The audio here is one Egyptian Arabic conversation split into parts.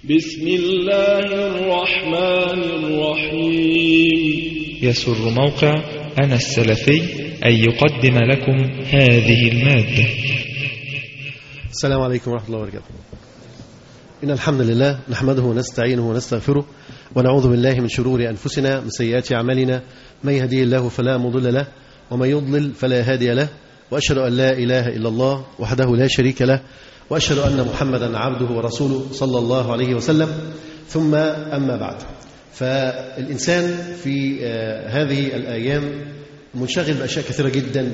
بسم الله الرحمن الرحيم يسر موقع أنا السلفي أن يقدم لكم هذه المادة السلام عليكم ورحمة الله وبركاته إن الحمد لله نحمده ونستعينه ونستغفره ونعوذ بالله من شرور أنفسنا من سيئات أعمالنا من يهديه الله فلا مضل له ومن يضلل فلا هادي له وأشهد أن لا إله إلا الله وحده لا شريك له وأشهد أن محمدا عبده ورسوله صلى الله عليه وسلم ثم أما بعد فالإنسان في هذه الأيام منشغل بأشياء كثيرة جدا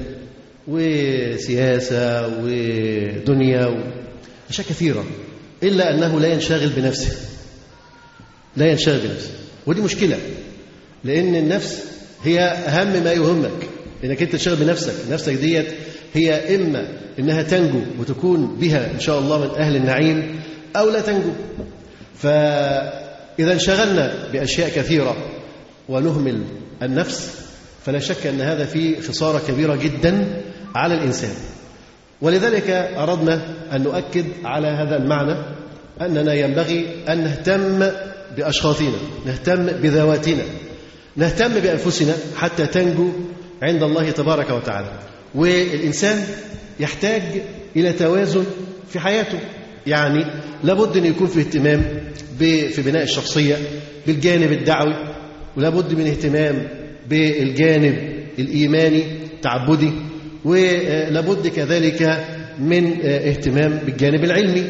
وسياسة ودنيا وأشياء كثيرة إلا أنه لا ينشغل بنفسه لا ينشغل بنفسه ودي مشكلة لأن النفس هي أهم ما يهمك إنك أنت تشتغل بنفسك نفسك ديت هي إما إنها تنجو وتكون بها إن شاء الله من أهل النعيم أو لا تنجو فإذا انشغلنا بأشياء كثيرة ونهمل النفس فلا شك أن هذا فيه خسارة كبيرة جدا على الإنسان ولذلك أردنا أن نؤكد على هذا المعنى أننا ينبغي أن نهتم بأشخاصنا نهتم بذواتنا نهتم بأنفسنا حتى تنجو عند الله تبارك وتعالى والإنسان يحتاج إلى توازن في حياته يعني لابد أن يكون في اهتمام في بناء الشخصية بالجانب الدعوي ولابد من اهتمام بالجانب الإيماني تعبدي ولابد كذلك من اهتمام بالجانب العلمي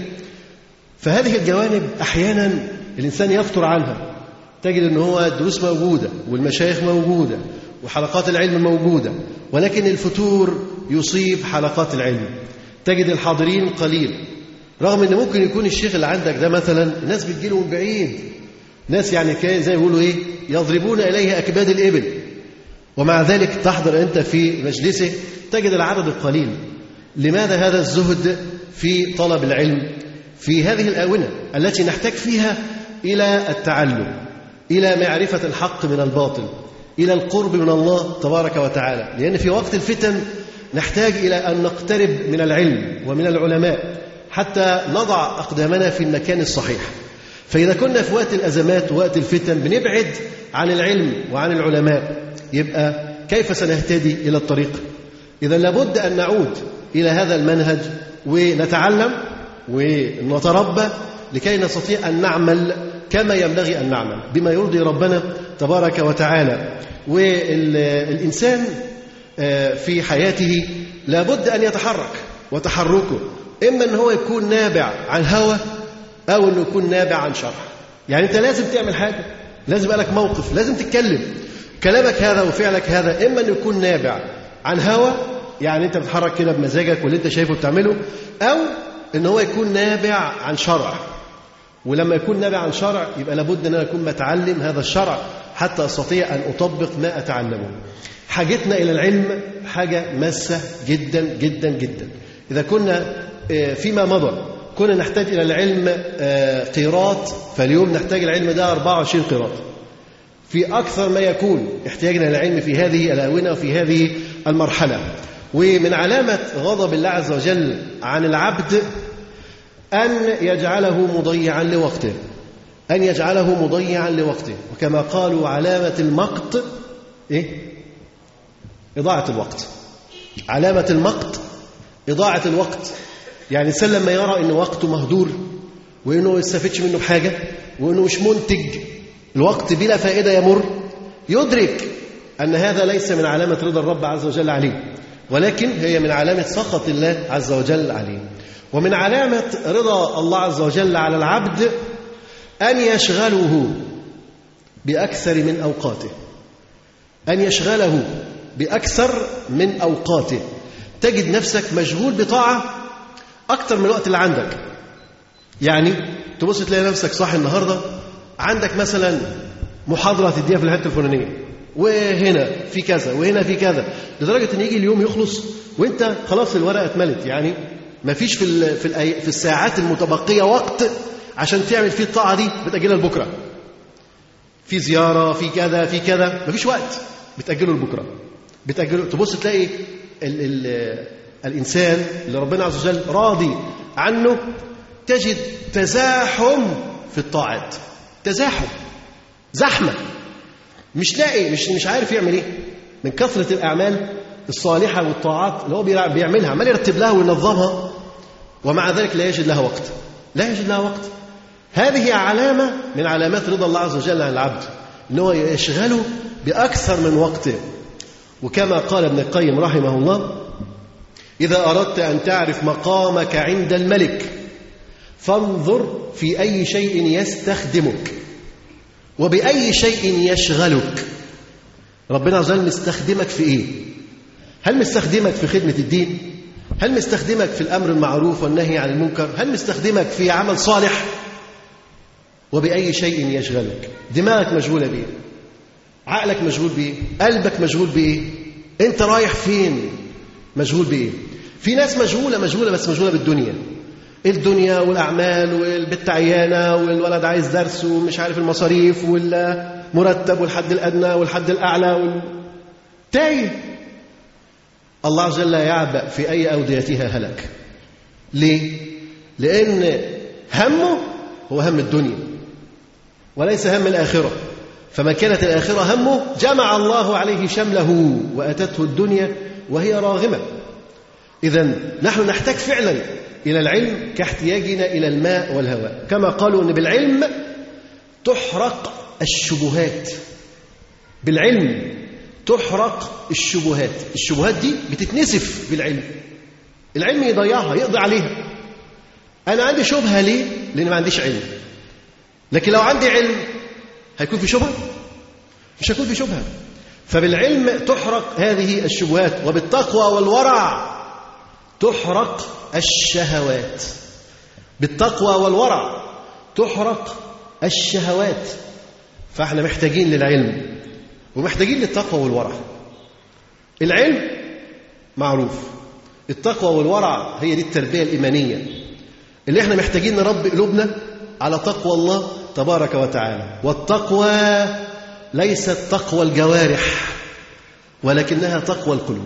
فهذه الجوانب أحيانا الإنسان يفطر عنها تجد أن هو الدروس موجودة والمشايخ موجودة وحلقات العلم موجودة ولكن الفتور يصيب حلقات العلم تجد الحاضرين قليل رغم أن ممكن يكون الشيخ اللي عندك ده مثلا الناس بتجيله من بعيد ناس يعني زي ما يقولوا إيه يضربون إليه أكباد الإبل ومع ذلك تحضر أنت في مجلسه تجد العدد القليل لماذا هذا الزهد في طلب العلم في هذه الآونة التي نحتاج فيها إلى التعلم إلى معرفة الحق من الباطل إلى القرب من الله تبارك وتعالى لأن في وقت الفتن نحتاج إلى أن نقترب من العلم ومن العلماء حتى نضع أقدامنا في المكان الصحيح فإذا كنا في وقت الأزمات ووقت الفتن بنبعد عن العلم وعن العلماء يبقى كيف سنهتدي إلى الطريق إذا لابد أن نعود إلى هذا المنهج ونتعلم ونتربى لكي نستطيع أن نعمل كما ينبغي أن نعمل بما يرضي ربنا تبارك وتعالى والإنسان في حياته لابد أن يتحرك وتحركه إما أن هو يكون نابع عن هوى أو أنه يكون نابع عن شرع يعني أنت لازم تعمل حاجة لازم يبقى لك موقف لازم تتكلم كلامك هذا وفعلك هذا إما أن يكون نابع عن هوى يعني أنت بتتحرك كده بمزاجك واللي أنت شايفه بتعمله أو أن هو يكون نابع عن شرع ولما يكون نابع عن شرع يبقى لابد أن أنا أكون متعلم هذا الشرع حتى أستطيع أن أطبق ما أتعلمه حاجتنا إلى العلم حاجة ماسة جدا جدا جدا إذا كنا فيما مضى كنا نحتاج إلى العلم قيراط فاليوم نحتاج العلم ده 24 قيراط في أكثر ما يكون احتياجنا للعلم في هذه الآونة وفي هذه المرحلة ومن علامة غضب الله عز وجل عن العبد أن يجعله مضيعا لوقته أن يجعله مضيعا لوقته وكما قالوا علامة المقت إيه؟ إضاعة الوقت علامة المقت إضاعة الوقت يعني الإنسان لما يرى أن وقته مهدور وأنه ما يستفدش منه بحاجة وأنه مش منتج الوقت بلا فائدة يمر يدرك أن هذا ليس من علامة رضا الرب عز وجل عليه ولكن هي من علامة سخط الله عز وجل عليه ومن علامة رضا الله عز وجل على العبد أن يشغله بأكثر من أوقاته أن يشغله بأكثر من أوقاته تجد نفسك مشغول بطاعة أكثر من الوقت اللي عندك يعني تبص تلاقي نفسك صاحي النهاردة عندك مثلا محاضرة تديها في الحتة الفلانية وهنا في كذا وهنا في كذا لدرجة أن يجي اليوم يخلص وانت خلاص الورقة اتملت يعني ما فيش في في, في الساعات المتبقية وقت عشان تعمل فيه الطاعة دي بتأجلها لبكرة في زيارة في كذا في كذا ما فيش وقت بتأجله لبكرة بتأجله تبص تلاقي ال ال الإنسان اللي ربنا عز وجل راضي عنه تجد تزاحم في الطاعات تزاحم زحمة مش لاقي مش مش عارف يعمل ايه من كثرة الأعمال الصالحة والطاعات اللي هو بيعملها عمال يرتب لها وينظمها ومع ذلك لا يجد لها وقت لا يجد لها وقت هذه علامة من علامات رضا الله عز وجل عن العبد ان هو يشغله بأكثر من وقته وكما قال ابن القيم رحمه الله إذا أردت أن تعرف مقامك عند الملك فانظر في أي شيء يستخدمك وبأي شيء يشغلك ربنا عز وجل مستخدمك في إيه هل مستخدمك في خدمة الدين هل مستخدمك في الأمر المعروف والنهي عن المنكر هل مستخدمك في عمل صالح وبأي شيء يشغلك دماغك مشغولة بإيه عقلك مشغول بإيه قلبك مشغول بإيه أنت رايح فين مشغول بإيه في ناس مشغولة مشغولة بس مشغولة بالدنيا الدنيا والأعمال والبت عيانة والولد عايز درس ومش عارف المصاريف والمرتب والحد الأدنى والحد الأعلى وال... تايه الله عز وجل لا يعبأ في أي أوديتها هلك ليه؟ لأن همه هو هم الدنيا وليس هم الآخرة فما كانت الآخرة همه جمع الله عليه شمله وأتته الدنيا وهي راغمة إذا نحن نحتاج فعلا إلى العلم كاحتياجنا إلى الماء والهواء كما قالوا أن بالعلم تحرق الشبهات بالعلم تحرق الشبهات الشبهات دي بتتنسف بالعلم العلم يضيعها يقضي عليها أنا عندي شبهة ليه؟ لأن ما عنديش علم لكن لو عندي علم هيكون في شبهة؟ مش هيكون في شبهة فبالعلم تحرق هذه الشبهات وبالتقوى والورع تحرق الشهوات بالتقوى والورع تحرق الشهوات فاحنا محتاجين للعلم ومحتاجين للتقوى والورع العلم معروف التقوى والورع هي دي التربية الإيمانية اللي احنا محتاجين نربي قلوبنا على تقوى الله تبارك وتعالى والتقوى ليست تقوى الجوارح ولكنها تقوى القلوب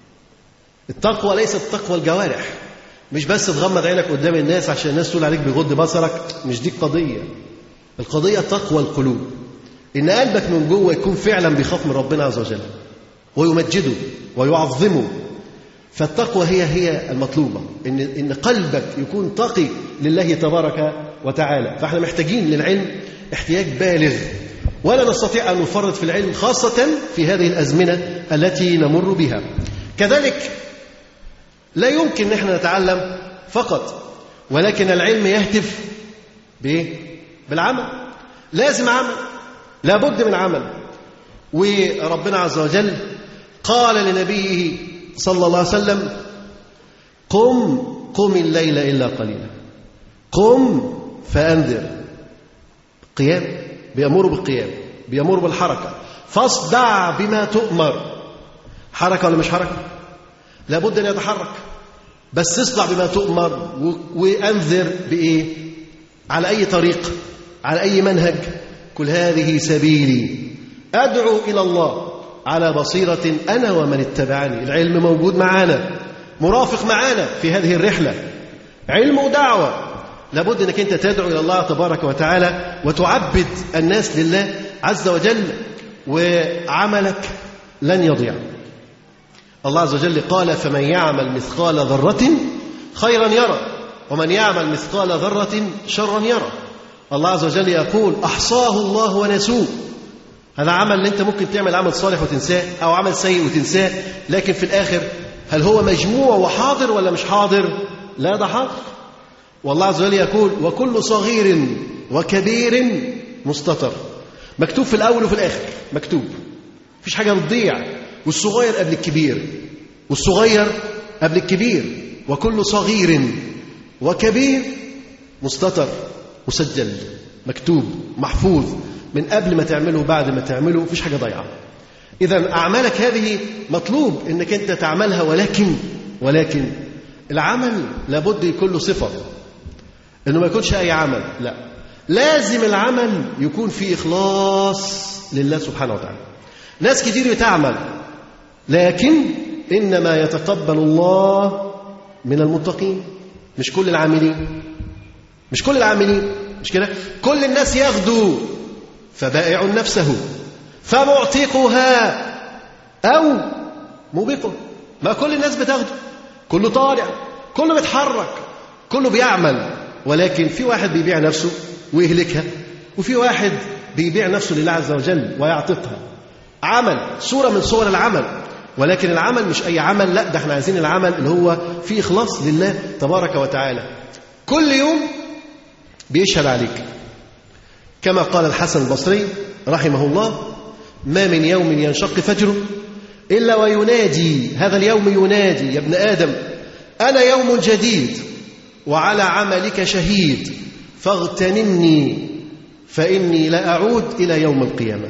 التقوى ليست تقوى الجوارح مش بس تغمض عينك قدام الناس عشان الناس تقول عليك بيغض بصرك مش دي القضية القضية تقوى القلوب إن قلبك من جوه يكون فعلا بيخاف من ربنا عز وجل ويمجده ويعظمه فالتقوى هي هي المطلوبة إن إن قلبك يكون تقي لله تبارك وتعالى فاحنا محتاجين للعلم احتياج بالغ ولا نستطيع أن نفرط في العلم خاصة في هذه الأزمنة التي نمر بها كذلك لا يمكن ان احنا نتعلم فقط ولكن العلم يهتف بايه بالعمل لازم عمل لابد من عمل وربنا عز وجل قال لنبيه صلى الله عليه وسلم قم قم الليل الا قليلا قم فانذر قيام بيامر بالقيام بيامر بالحركه فاصدع بما تؤمر حركه ولا مش حركه لابد ان يتحرك بس اصدع بما تؤمر وانذر بايه على اي طريق على اي منهج كل هذه سبيلي ادعو الى الله على بصيره انا ومن اتبعني العلم موجود معانا مرافق معانا في هذه الرحله علم ودعوه لابد انك انت تدعو الى الله تبارك وتعالى وتعبد الناس لله عز وجل وعملك لن يضيع الله عز وجل قال فمن يعمل مثقال ذرة خيرا يرى ومن يعمل مثقال ذرة شرا يرى الله عز وجل يقول أحصاه الله ونسوه هذا عمل اللي أنت ممكن تعمل عمل صالح وتنساه أو عمل سيء وتنساه لكن في الآخر هل هو مجموع وحاضر ولا مش حاضر لا ده حاضر والله عز وجل يقول وكل صغير وكبير مستتر مكتوب في الأول وفي الآخر مكتوب مفيش حاجة بتضيع والصغير قبل الكبير والصغير قبل الكبير وكل صغير وكبير مستتر مسجل مكتوب محفوظ من قبل ما تعمله بعد ما تعمله مفيش حاجة ضايعة إذا أعمالك هذه مطلوب إنك أنت تعملها ولكن ولكن العمل لابد يكون له صفة إنه ما يكونش أي عمل لا لازم العمل يكون فيه إخلاص لله سبحانه وتعالى ناس كتير بتعمل لكن إنما يتقبل الله من المتقين مش كل العاملين مش كل العاملين مش كده كل الناس يغدو فبائع نفسه فمعتقها أو موبقه ما كل الناس بتاخده كله طالع كله بيتحرك كله بيعمل ولكن في واحد بيبيع نفسه ويهلكها وفي واحد بيبيع نفسه لله عز وجل ويعتقها عمل صورة من صور العمل ولكن العمل مش أي عمل لا ده احنا عايزين العمل اللي هو فيه إخلاص لله تبارك وتعالى كل يوم بيشهد عليك كما قال الحسن البصري رحمه الله ما من يوم ينشق فجره إلا وينادي هذا اليوم ينادي يا ابن آدم أنا يوم جديد وعلى عملك شهيد فاغتنمني فإني لأعود إلى يوم القيامة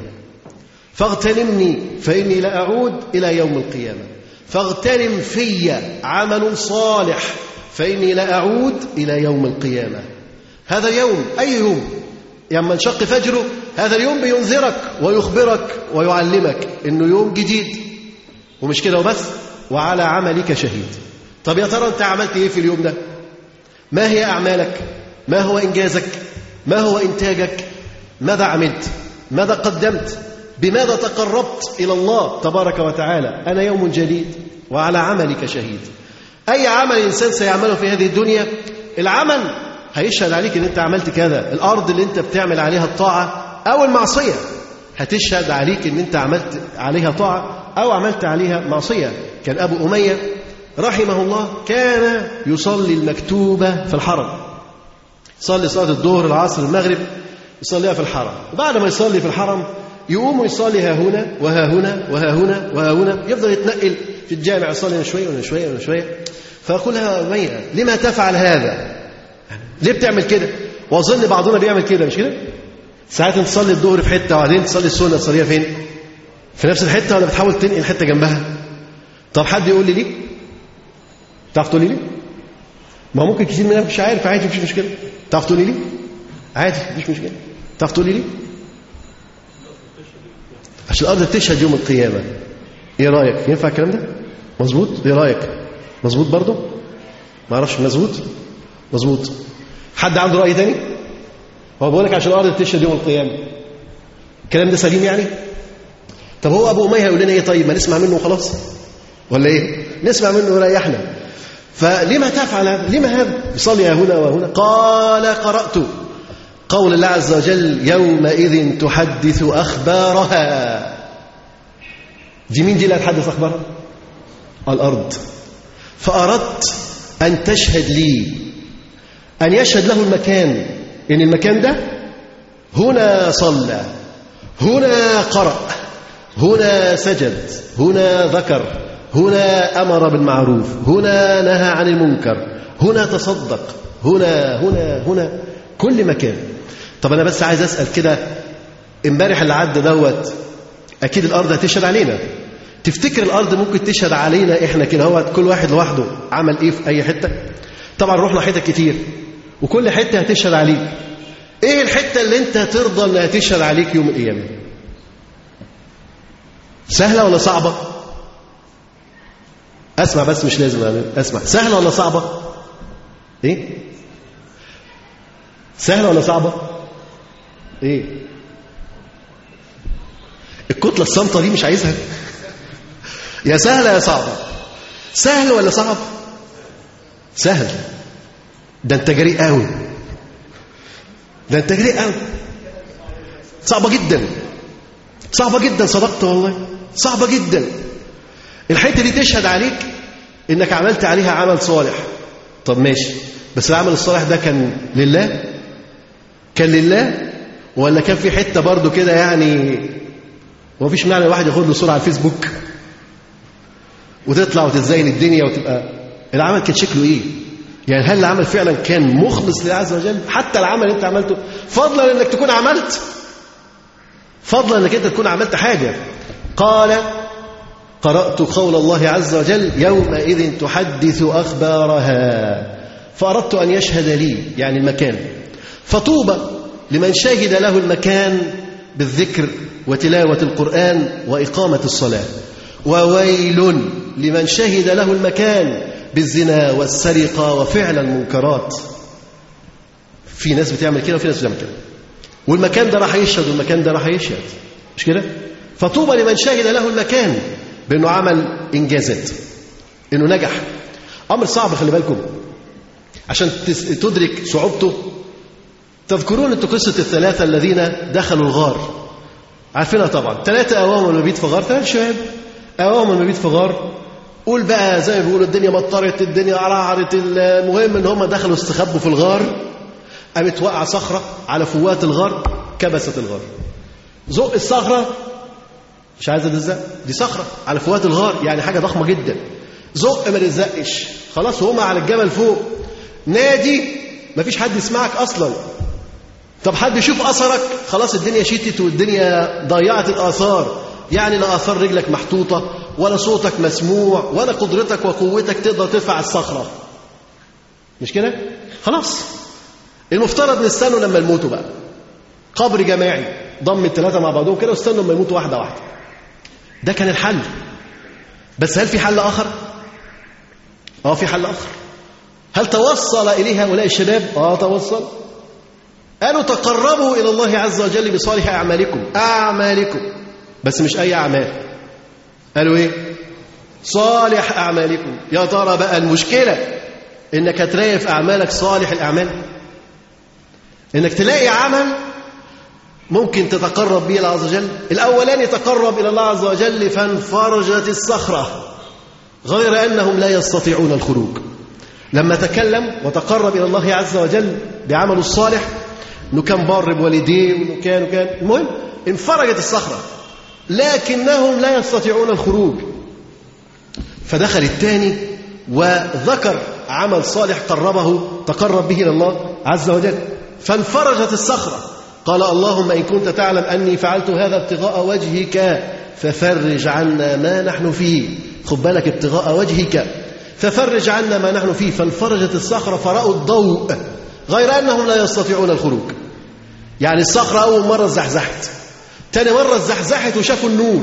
فاغتنمني فإني لأعود إلى يوم القيامة فاغتنم في عمل صالح فإني لأعود إلى يوم القيامة هذا اليوم أي يوم لما انشق فجره هذا اليوم بينذرك ويخبرك ويعلمك انه يوم جديد ومش كده وبس وعلى عملك شهيد طب يا ترى انت عملت ايه في اليوم ده ما هي اعمالك ما هو انجازك ما هو انتاجك ماذا عملت ماذا قدمت بماذا تقربت الى الله تبارك وتعالى انا يوم جديد وعلى عملك شهيد اي عمل انسان سيعمله في هذه الدنيا العمل هيشهد عليك ان انت عملت كذا الارض اللي انت بتعمل عليها الطاعه او المعصيه هتشهد عليك ان انت عملت عليها طاعه او عملت عليها معصيه كان ابو اميه رحمه الله كان يصلي المكتوبه في الحرم يصلي صلاه الظهر العصر المغرب يصليها في الحرم وبعد ما يصلي في الحرم يقوم يصلي ها هنا وها هنا وها هنا وها هنا يفضل يتنقل في الجامع يصلي شويه ولا شويه ولا شويه فيقول لها أمية لما تفعل هذا ليه بتعمل كده واظن بعضنا بيعمل كده مش كده ساعات تصلي الظهر في حته وبعدين تصلي السنه تصليها فين في نفس الحته ولا بتحاول تنقل حته جنبها طب حد يقول لي ليه تعرف تقول لي ليه ما ممكن كتير مننا مش عارف عادي مفيش مشكله تعرف تقول لي ليه عادي مفيش مشكله تعرف تقول لي ليه عشان الارض بتشهد يوم القيامه ايه رايك ينفع الكلام ده مظبوط ايه رايك مظبوط برضه ما اعرفش مظبوط مظبوط حد عنده راي تاني هو بيقول لك عشان الارض بتشهد يوم القيامه الكلام ده سليم يعني طب هو ابو اميه هيقول لنا ايه طيب ما نسمع منه وخلاص ولا ايه نسمع منه ويريحنا فلما تفعل هذا لما هذا يصلي هنا وهنا قال قرات قول الله عز وجل يومئذ تحدث اخبارها دي مين دي اللي هتحدث اخبارها الارض فاردت ان تشهد لي أن يشهد له المكان إن المكان ده هنا صلى هنا قرأ هنا سجد هنا ذكر هنا أمر بالمعروف هنا نهى عن المنكر هنا تصدق هنا هنا هنا كل مكان طب أنا بس عايز أسأل كده امبارح اللي عدى دوت أكيد الأرض هتشهد علينا تفتكر الأرض ممكن تشهد علينا إحنا كده هو كل واحد لوحده عمل إيه في أي حتة طبعا رحنا حتت كتير وكل حتة هتشهد عليك ايه الحتة اللي انت ترضى انها تشهد عليك يوم القيامة سهلة ولا صعبة اسمع بس مش لازم اسمع سهلة ولا صعبة ايه سهلة ولا صعبة ايه الكتلة الصامتة دي مش عايزها يا سهلة يا صعبة سهل ولا صعب سهل ده انت جريء قوي ده انت جريء قوي صعبة جدا صعبة جدا صدقت والله صعبة جدا الحتة دي تشهد عليك انك عملت عليها عمل صالح طب ماشي بس العمل الصالح ده كان لله كان لله ولا كان في حتة برضو كده يعني هو فيش معنى الواحد ياخد له صورة على الفيسبوك وتطلع وتتزين الدنيا وتبقى العمل كان شكله ايه يعني هل العمل فعلا كان مخلص لله عز وجل حتى العمل اللي انت عملته فضلا انك تكون عملت فضلا انك انت تكون عملت حاجة قال قرأت قول الله عز وجل يومئذ تحدث أخبارها فأردت أن يشهد لي يعني المكان فطوبى لمن شهد له المكان بالذكر وتلاوة القرآن وإقامة الصلاة وويل لمن شهد له المكان بالزنا والسرقة وفعل المنكرات في ناس بتعمل كده وفي ناس بتعمل كده والمكان ده راح يشهد والمكان ده راح يشهد مش كده فطوبى لمن شهد له المكان بانه عمل انجازات انه نجح امر صعب خلي بالكم عشان تس- تدرك صعوبته تذكرون انتوا قصه الثلاثه الذين دخلوا الغار عارفينها طبعا ثلاثه اوام المبيت في غار ثلاث شباب اوام المبيت في غار قول بقى زي ما بيقولوا الدنيا مطرت الدنيا عرعرت المهم ان هم دخلوا استخبوا في الغار قامت واقعه صخره على فوات الغار كبست الغار زق الصخره مش عايزه تزق دي صخره على فوات الغار يعني حاجه ضخمه جدا زق ما تزقش خلاص وهم على الجبل فوق نادي مفيش حد يسمعك اصلا طب حد يشوف اثرك خلاص الدنيا شتت والدنيا ضيعت الاثار يعني لا اثار رجلك محطوطه ولا صوتك مسموع ولا قدرتك وقوتك تقدر ترفع الصخره مش كده خلاص المفترض نستنوا لما يموتوا بقى قبر جماعي ضم الثلاثه مع بعضهم كده واستنوا لما يموتوا واحده واحده ده كان الحل بس هل في حل اخر اه في حل اخر هل توصل اليه هؤلاء الشباب اه توصل قالوا تقربوا الى الله عز وجل بصالح اعمالكم اعمالكم بس مش اي اعمال قالوا ايه صالح اعمالكم يا ترى بقى المشكله انك هتلاقي في اعمالك صالح الاعمال انك تلاقي عمل ممكن تتقرب به الله عز وجل الاولاني تقرب الى الله عز وجل فانفرجت الصخره غير انهم لا يستطيعون الخروج لما تكلم وتقرب الى الله عز وجل بعمله الصالح انه كان بار بوالديه وانه كان وكان المهم انفرجت الصخره لكنهم لا يستطيعون الخروج فدخل الثاني وذكر عمل صالح قربه تقرب به الى الله عز وجل فانفرجت الصخره قال اللهم ان كنت تعلم اني فعلت هذا ابتغاء وجهك ففرج عنا ما نحن فيه خد بالك ابتغاء وجهك ففرج عنا ما نحن فيه فانفرجت الصخره فراوا الضوء غير انهم لا يستطيعون الخروج يعني الصخره اول مره زحزحت تاني مره زحزحت وشافوا النور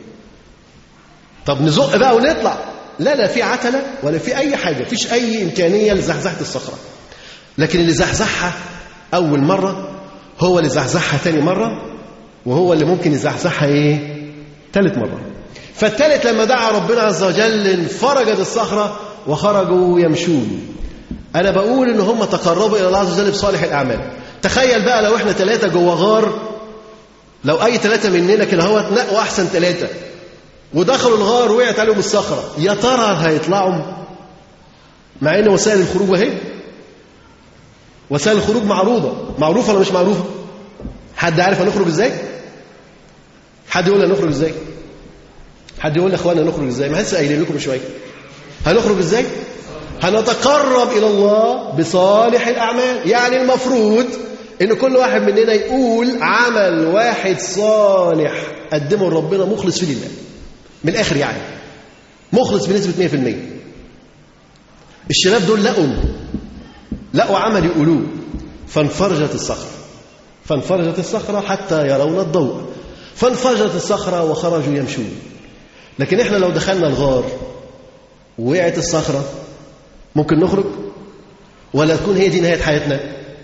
طب نزق بقى ونطلع لا لا في عتله ولا في اي حاجه فيش اي امكانيه لزحزحه الصخره لكن اللي زحزحها اول مره هو اللي زحزحها تاني مره وهو اللي ممكن يزحزحها ايه ثالث مره فالثالث لما دعا ربنا عز وجل انفرجت الصخره وخرجوا يمشون انا بقول ان هم تقربوا الى الله عز وجل بصالح الاعمال تخيل بقى لو احنا ثلاثه جوه غار لو اي ثلاثه مننا كده هو نقوا احسن ثلاثه ودخلوا الغار وقعت عليهم الصخره يا ترى هيطلعوا مع ان وسائل الخروج اهي وسائل الخروج معروضه معروفه ولا مش معروفه حد عارف هنخرج ازاي حد يقول لنا نخرج ازاي حد يقول لاخواننا نخرج ازاي ما لسه قايلين لكم شويه هنخرج ازاي هنتقرب الى الله بصالح الاعمال يعني المفروض ان كل واحد مننا يقول عمل واحد صالح قدمه لربنا مخلص فيه لله من الاخر يعني مخلص بنسبه 100% الشباب دول لقوا لقوا عمل يقولوه فانفرجت الصخره فانفرجت الصخره حتى يرون الضوء فانفرجت الصخره وخرجوا يمشون لكن احنا لو دخلنا الغار ووقعت الصخره ممكن نخرج ولا تكون هي دي نهايه حياتنا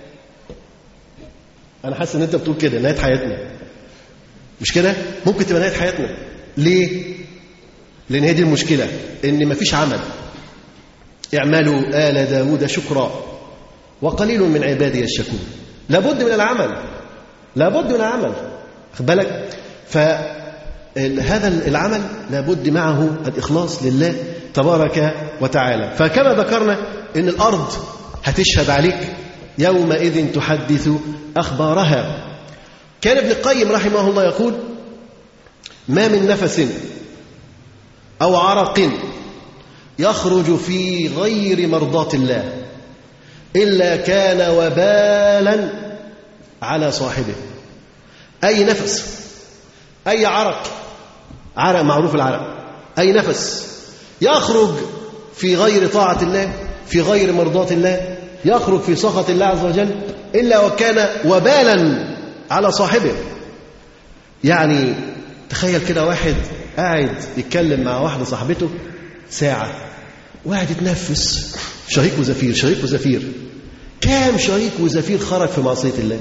انا حاسس ان انت بتقول كده نهايه حياتنا مش كده ممكن تبقى نهايه حياتنا ليه لان هي دي المشكله ان مفيش عمل اعملوا ال داود شكرا وقليل من عبادي الشكور لابد من العمل لابد من العمل خد بالك فهذا العمل لابد معه الإخلاص لله تبارك وتعالى فكما ذكرنا ان الأرض هتشهد عليك يومئذ تحدث أخبارها كان ابن القيم رحمه الله يقول ما من نفس أو عرق يخرج في غير مرضاة الله إلا كان وبالا على صاحبه أي نفس أي عرق عرق معروف العرق أي نفس يخرج في غير طاعة الله في غير مرضاة الله يخرج في سخط الله عز وجل إلا وكان وبالا على صاحبه يعني تخيل كده واحد قاعد يتكلم مع واحدة صاحبته ساعة وقاعد يتنفس شهيق وزفير شهيق وزفير كام شريك وزفير خرج في معصية الله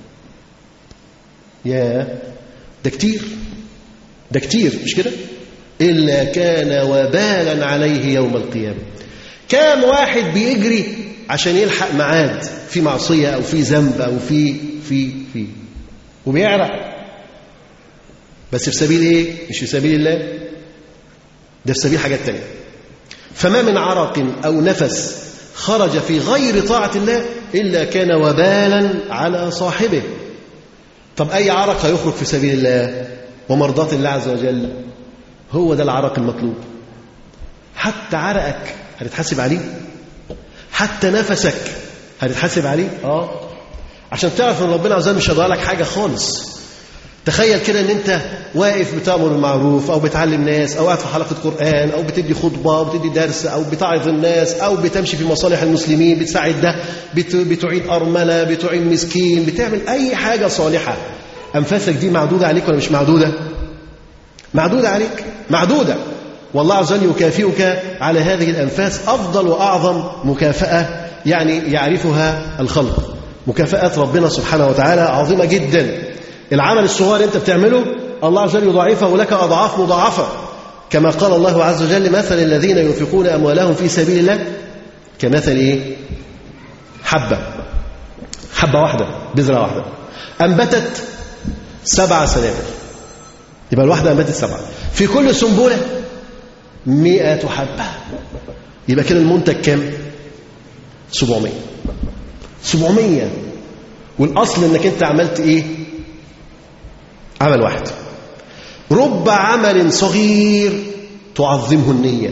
يا ده كتير ده كتير مش كده إلا كان وبالا عليه يوم القيامة كام واحد بيجري عشان يلحق معاد في معصية أو في ذنب أو في في في وبيعرق بس في سبيل إيه؟ مش في سبيل الله ده في سبيل حاجات تانية فما من عرق أو نفس خرج في غير طاعة الله إلا كان وبالا على صاحبه طب أي عرق هيخرج في سبيل الله ومرضاة الله عز وجل هو ده العرق المطلوب حتى عرقك هتتحاسب عليه حتى نفسك هتتحاسب عليه اه عشان تعرف ان ربنا عز وجل مش هيضيع لك حاجه خالص تخيل كده ان انت واقف بتامر بالمعروف او بتعلم ناس او قاعد في حلقه قران او بتدي خطبه او بتدي درس او بتعظ الناس او بتمشي في مصالح المسلمين بتساعد ده بت... بتعين ارمله بتعين مسكين بتعمل اي حاجه صالحه انفاسك دي معدوده عليك ولا مش معدوده معدوده عليك معدوده والله عز وجل يكافئك على هذه الانفاس افضل واعظم مكافاه يعني يعرفها الخلق مكافآت ربنا سبحانه وتعالى عظيمه جدا العمل الصغير انت بتعمله الله عز وجل يضاعفه لك اضعاف مضاعفه كما قال الله عز وجل مثل الذين ينفقون اموالهم في سبيل الله كمثل ايه حبه حبه واحده بذره واحده انبتت سبع سنابل يبقى الواحده انبتت سبعه في كل سنبله مئة حبة يبقى كده المنتج كام 700 700 والأصل أنك أنت عملت إيه عمل واحد رب عمل صغير تعظمه النية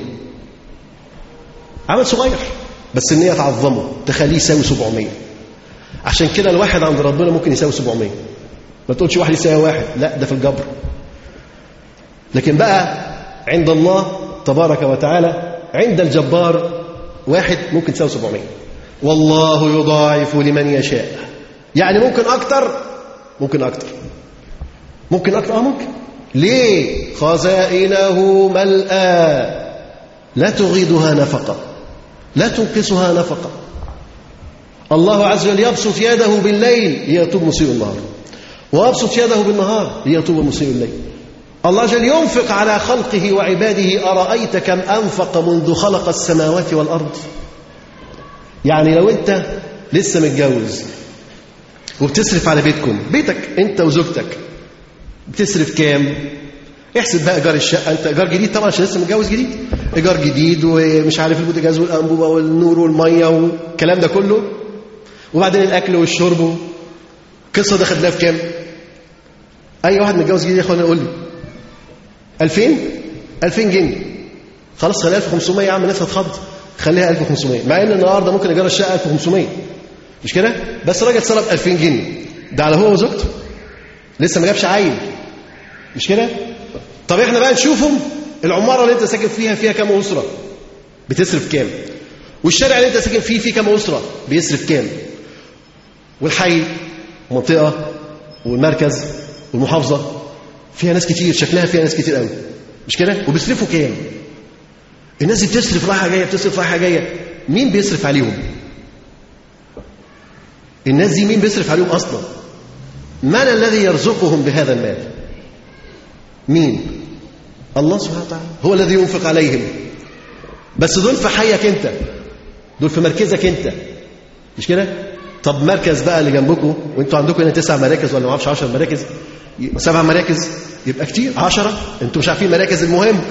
عمل صغير بس النية تعظمه تخليه يساوي 700 عشان كده الواحد عند ربنا ممكن يساوي 700 ما تقولش واحد يساوي واحد لا ده في الجبر لكن بقى عند الله تبارك وتعالى عند الجبار واحد ممكن تساوي 700 والله يضاعف لمن يشاء يعني ممكن أكتر ممكن أكتر ممكن أكتر آه ممكن ليه خزائنه ملأى لا تغيضها نفقة لا تنقصها نفقة الله عز وجل يبسط يده بالليل ليتوب مسيء النهار ويبسط يده بالنهار ليتوب مسيء الليل الله جل ينفق على خلقه وعباده أرأيت كم أنفق منذ خلق السماوات والأرض يعني لو أنت لسه متجوز وبتصرف على بيتكم بيتك أنت وزوجتك بتصرف كام احسب بقى ايجار الشقه انت ايجار جديد طبعا عشان لسه متجوز جديد ايجار جديد ومش عارف البوتاجاز والانبوبه والنور والميه والكلام ده كله وبعدين الاكل والشرب قصه ده خدناها في كام اي واحد متجوز جديد يا اخوانا يقول لي 2000 2000 جنيه خلاص خليها 1500 يا عم الناس هتخض خليها 1500 مع ان النهارده ممكن ايجار الشقه 1500 مش كده بس الراجل صرف 2000 جنيه ده على هو وزوجته لسه ما جابش عيل مش كده طب احنا بقى نشوفهم العماره اللي انت ساكن فيها فيها كام اسره بتصرف كام والشارع اللي انت ساكن فيه فيه كام اسره بيصرف كام والحي المنطقه والمركز والمحافظه فيها ناس كتير شكلها فيها ناس كتير قوي مش كده وبيصرفوا كام الناس دي بتصرف رايحه جايه بتصرف رايحه جايه مين بيصرف عليهم الناس دي مين بيصرف عليهم اصلا من الذي يرزقهم بهذا المال مين الله سبحانه وتعالى هو الذي ينفق عليهم بس دول في حيك انت دول في مركزك انت مش كده طب مركز بقى اللي جنبكم وانتوا عندكم هنا تسع مراكز ولا ما اعرفش 10 مراكز سبع مراكز يبقى كتير عشرة انتوا مش عارفين مراكز المهم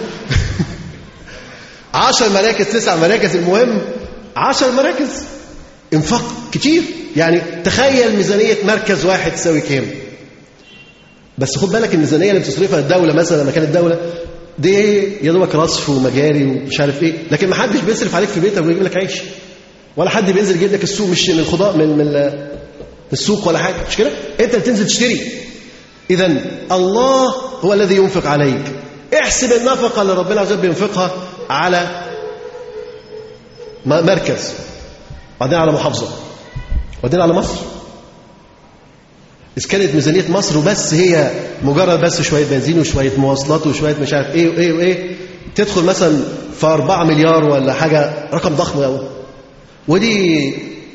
عشر مراكز تسع مراكز المهم عشر مراكز انفاق كتير يعني تخيل ميزانية مركز واحد تساوي كام بس خد بالك الميزانية اللي بتصرفها الدولة مثلا لما كانت الدولة دي يا دوبك رصف ومجاري ومش عارف ايه لكن ما حدش بيصرف عليك في بيتك ويجيب لك عيش ولا حد بينزل يجيب لك السوق مش من الخضار من من السوق ولا حاجه مش كده انت اللي تنزل تشتري اذا الله هو الذي ينفق عليك احسب النفقه اللي ربنا عز وجل بينفقها على مركز وبعدين على محافظه وبعدين على مصر إذا كانت ميزانية مصر وبس هي مجرد بس شوية بنزين وشوية مواصلات وشوية مش عارف إيه وإيه وإيه تدخل مثلا في 4 مليار ولا حاجة رقم ضخم قوي ودي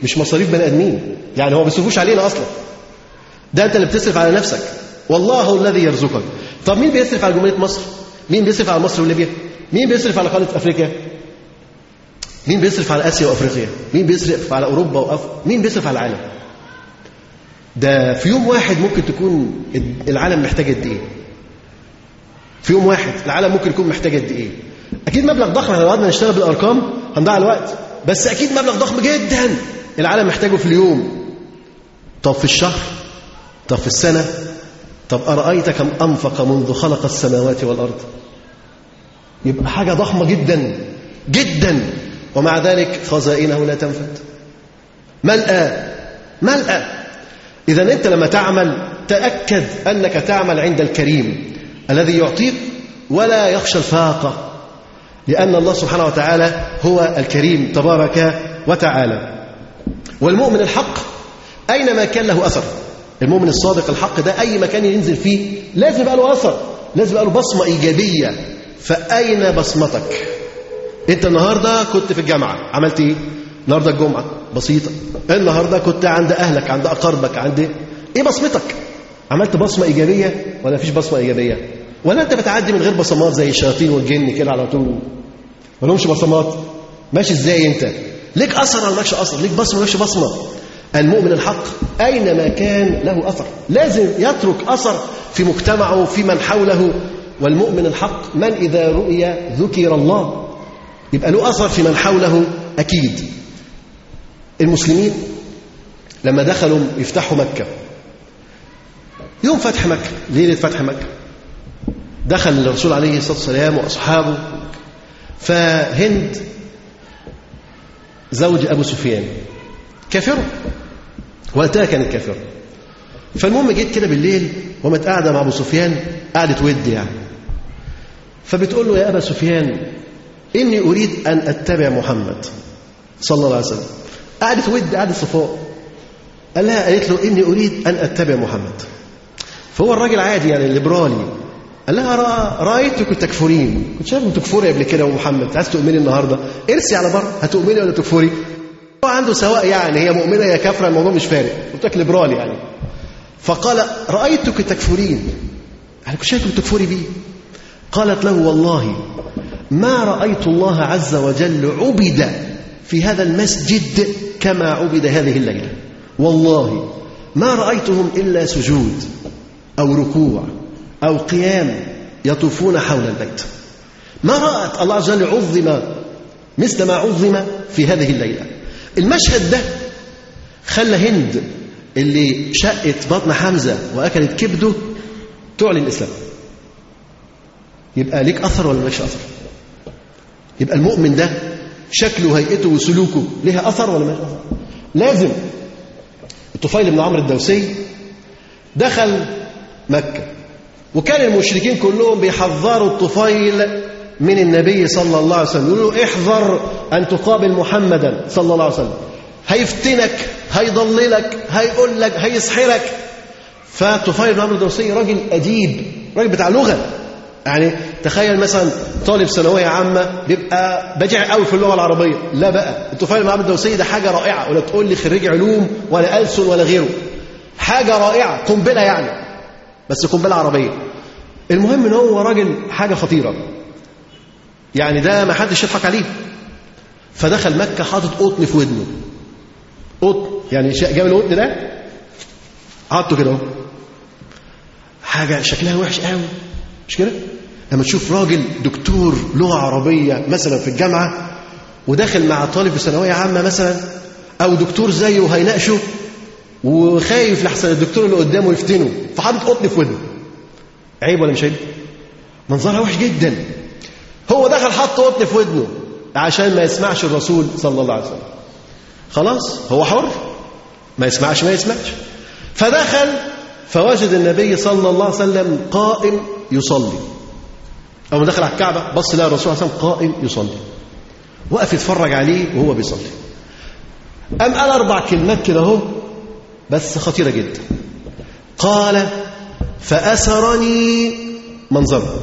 مش مصاريف بني ادمين يعني هو ما بيصرفوش علينا اصلا ده انت اللي بتصرف على نفسك والله الذي يرزقك طب مين بيصرف على جمهوريه مصر مين بيصرف على مصر وليبيا مين بيصرف على قاره افريقيا مين بيصرف على اسيا وافريقيا مين بيصرف على اوروبا وأف... مين بيصرف على العالم ده في يوم واحد ممكن تكون العالم محتاج قد ايه في يوم واحد العالم ممكن يكون محتاج قد ايه اكيد مبلغ ضخم احنا لو قعدنا نشتغل بالارقام هنضيع الوقت بس اكيد مبلغ ضخم جدا العالم محتاجه في اليوم طب في الشهر طب في السنه طب ارايت كم انفق منذ خلق السماوات والارض يبقى حاجه ضخمه جدا جدا ومع ذلك خزائنه لا تنفد ملأى ملأى إذا أنت لما تعمل تأكد أنك تعمل عند الكريم الذي يعطيك ولا يخشى الفاقة لأن الله سبحانه وتعالى هو الكريم تبارك وتعالى والمؤمن الحق أينما كان له أثر المؤمن الصادق الحق ده أي مكان ينزل فيه لازم يبقى له أثر لازم يبقى له بصمة إيجابية فأين بصمتك أنت النهاردة كنت في الجامعة عملت إيه النهاردة الجمعة بسيطة النهاردة كنت عند أهلك عند أقاربك عند إيه بصمتك عملت بصمة إيجابية ولا فيش بصمة إيجابية ولا أنت بتعدي من غير بصمات زي الشياطين والجن كده على طول ما لهمش بصمات ماشي إزاي أنت ليك أثر ولا مالكش أثر ليك بصمة مالكش بصمة المؤمن الحق أينما كان له أثر لازم يترك أثر في مجتمعه في من حوله والمؤمن الحق من إذا رؤي ذكر الله يبقى له أثر في من حوله أكيد المسلمين لما دخلوا يفتحوا مكة يوم فتح مكة ليلة فتح مكة دخل الرسول عليه الصلاة والسلام وأصحابه فهند زوج أبو سفيان كافرة وقتها كانت كافرة فالمهم جيت كده بالليل وقامت قاعدة مع أبو سفيان قعدت ود يعني فبتقول له يا أبا سفيان إني أريد أن أتبع محمد صلى الله عليه وسلم قعدت ود قعدت صفاء قال لها قالت له إني أريد أن أتبع محمد فهو الراجل عادي يعني الليبرالي قال لها رأيتك تكفرين كنت شايفك تكفري قبل كده ومحمد عايز تؤمني النهارده ارسي على بره هتؤمني ولا تكفري هو عنده سواء يعني هي مؤمنه يا كافره الموضوع مش فارق قلت لك ليبرالي يعني فقال رأيتك تكفرين يعني كنت شايفك تكفري بيه قالت له والله ما رأيت الله عز وجل عبد في هذا المسجد كما عبد هذه الليلة والله ما رأيتهم إلا سجود أو ركوع أو قيام يطوفون حول البيت ما رأت الله عز وجل عظم مثل ما عظم في هذه الليلة المشهد ده خلى هند اللي شقت بطن حمزة وأكلت كبده تعلن الإسلام يبقى ليك أثر ولا مالكش أثر يبقى المؤمن ده شكله هيئته وسلوكه ليها أثر ولا مالهاش أثر لازم الطفيل بن عمرو الدوسي دخل مكة وكان المشركين كلهم بيحذروا الطفيل من النبي صلى الله عليه وسلم يقولوا له احذر أن تقابل محمدا صلى الله عليه وسلم هيفتنك هيضللك هيقول لك هيسحرك فطفيل بن عمرو الدوسي راجل أديب راجل بتاع لغة يعني تخيل مثلا طالب ثانويه عامه بيبقى بجع قوي في اللغه العربيه لا بقى الطفيل بن عمرو الدوسي ده حاجه رائعه ولا تقول لي خريج علوم ولا ألسن ولا غيره حاجه رائعه قنبله يعني بس قنبله عربيه المهم ان هو راجل حاجه خطيره يعني ده ما حدش يضحك عليه فدخل مكه حاطط قطن في ودنه قطن يعني جاب القطن ده حاطه كده اهو حاجه شكلها وحش قوي مش كده لما تشوف راجل دكتور لغه عربيه مثلا في الجامعه وداخل مع طالب في ثانويه عامه مثلا او دكتور زيه هيناقشه وخايف لحسن الدكتور اللي قدامه يفتنه فحاطط قطن في ودنه عيب ولا مش عيب منظرها وحش جدا هو دخل حط قطن في ودنه عشان ما يسمعش الرسول صلى الله عليه وسلم خلاص هو حر ما يسمعش ما يسمعش فدخل فوجد النبي صلى الله عليه وسلم قائم يصلي أول ما دخل على الكعبة بص لقى الرسول صلى الله عليه وسلم قائم يصلي وقف يتفرج عليه وهو بيصلي قام قال أربع كلمات كده أهو بس خطيرة جدا قال فأسرني منظره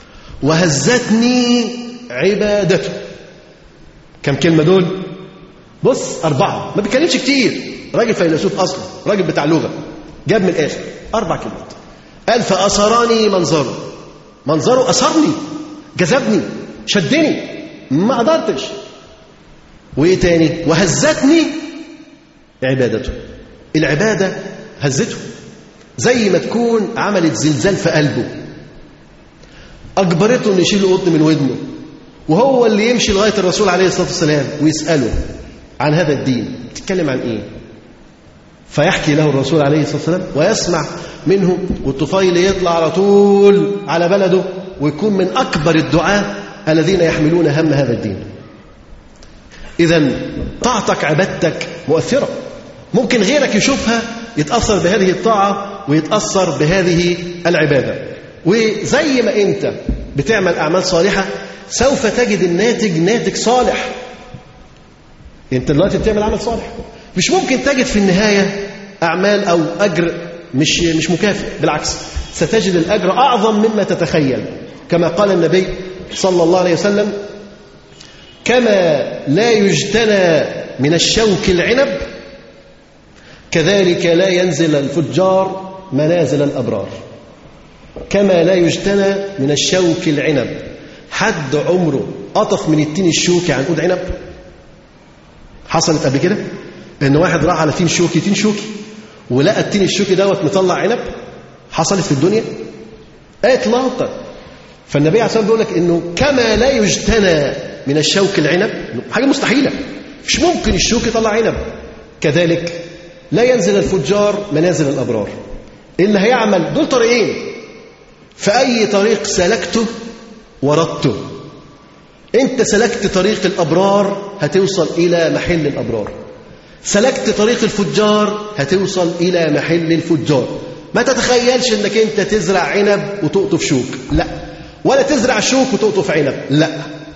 وهزتني عبادته كم كلمة دول بص أربعة ما بيتكلمش كتير راجل فيلسوف أصلا راجل بتاع لغة جاب من الآخر أربع كلمات قال فأسراني منظره منظره أسرني جذبني شدني ما قدرتش وإيه تاني وهزتني عبادته العبادة هزته زي ما تكون عملت زلزال في قلبه أجبرته أن يشيل القطن من ودنه وهو اللي يمشي لغاية الرسول عليه الصلاة والسلام ويسأله عن هذا الدين تتكلم عن إيه فيحكي له الرسول عليه الصلاة والسلام ويسمع منه والطفيل يطلع على طول على بلده ويكون من أكبر الدعاة الذين يحملون هم هذا الدين إذا طاعتك عبادتك مؤثرة ممكن غيرك يشوفها يتأثر بهذه الطاعة ويتأثر بهذه العبادة وزي ما أنت بتعمل أعمال صالحة سوف تجد الناتج ناتج صالح أنت دلوقتي بتعمل عمل صالح مش ممكن تجد في النهاية أعمال أو أجر مش مش مكافئ بالعكس ستجد الأجر أعظم مما تتخيل كما قال النبي صلى الله عليه وسلم كما لا يجتنى من الشوك العنب كذلك لا ينزل الفجار منازل الأبرار كما لا يجتنى من الشوك العنب حد عمره قطف من التين الشوكي عن قود عنب حصلت قبل كده ان واحد راح على تين شوكي تين شوكي ولقى التين الشوكي دوت مطلع عنب حصلت في الدنيا اطلاقا فالنبي عليه الصلاه والسلام بيقول لك انه كما لا يجتنى من الشوك العنب حاجه مستحيله مش ممكن الشوك يطلع عنب كذلك لا ينزل الفجار منازل الابرار اللي هيعمل دول طريقين في اي طريق سلكته وردته انت سلكت طريق الابرار هتوصل الى محل الابرار سلكت طريق الفجار هتوصل الى محل الفجار ما تتخيلش انك انت تزرع عنب وتقطف شوك لا ولا تزرع شوك وتقطف عنب لا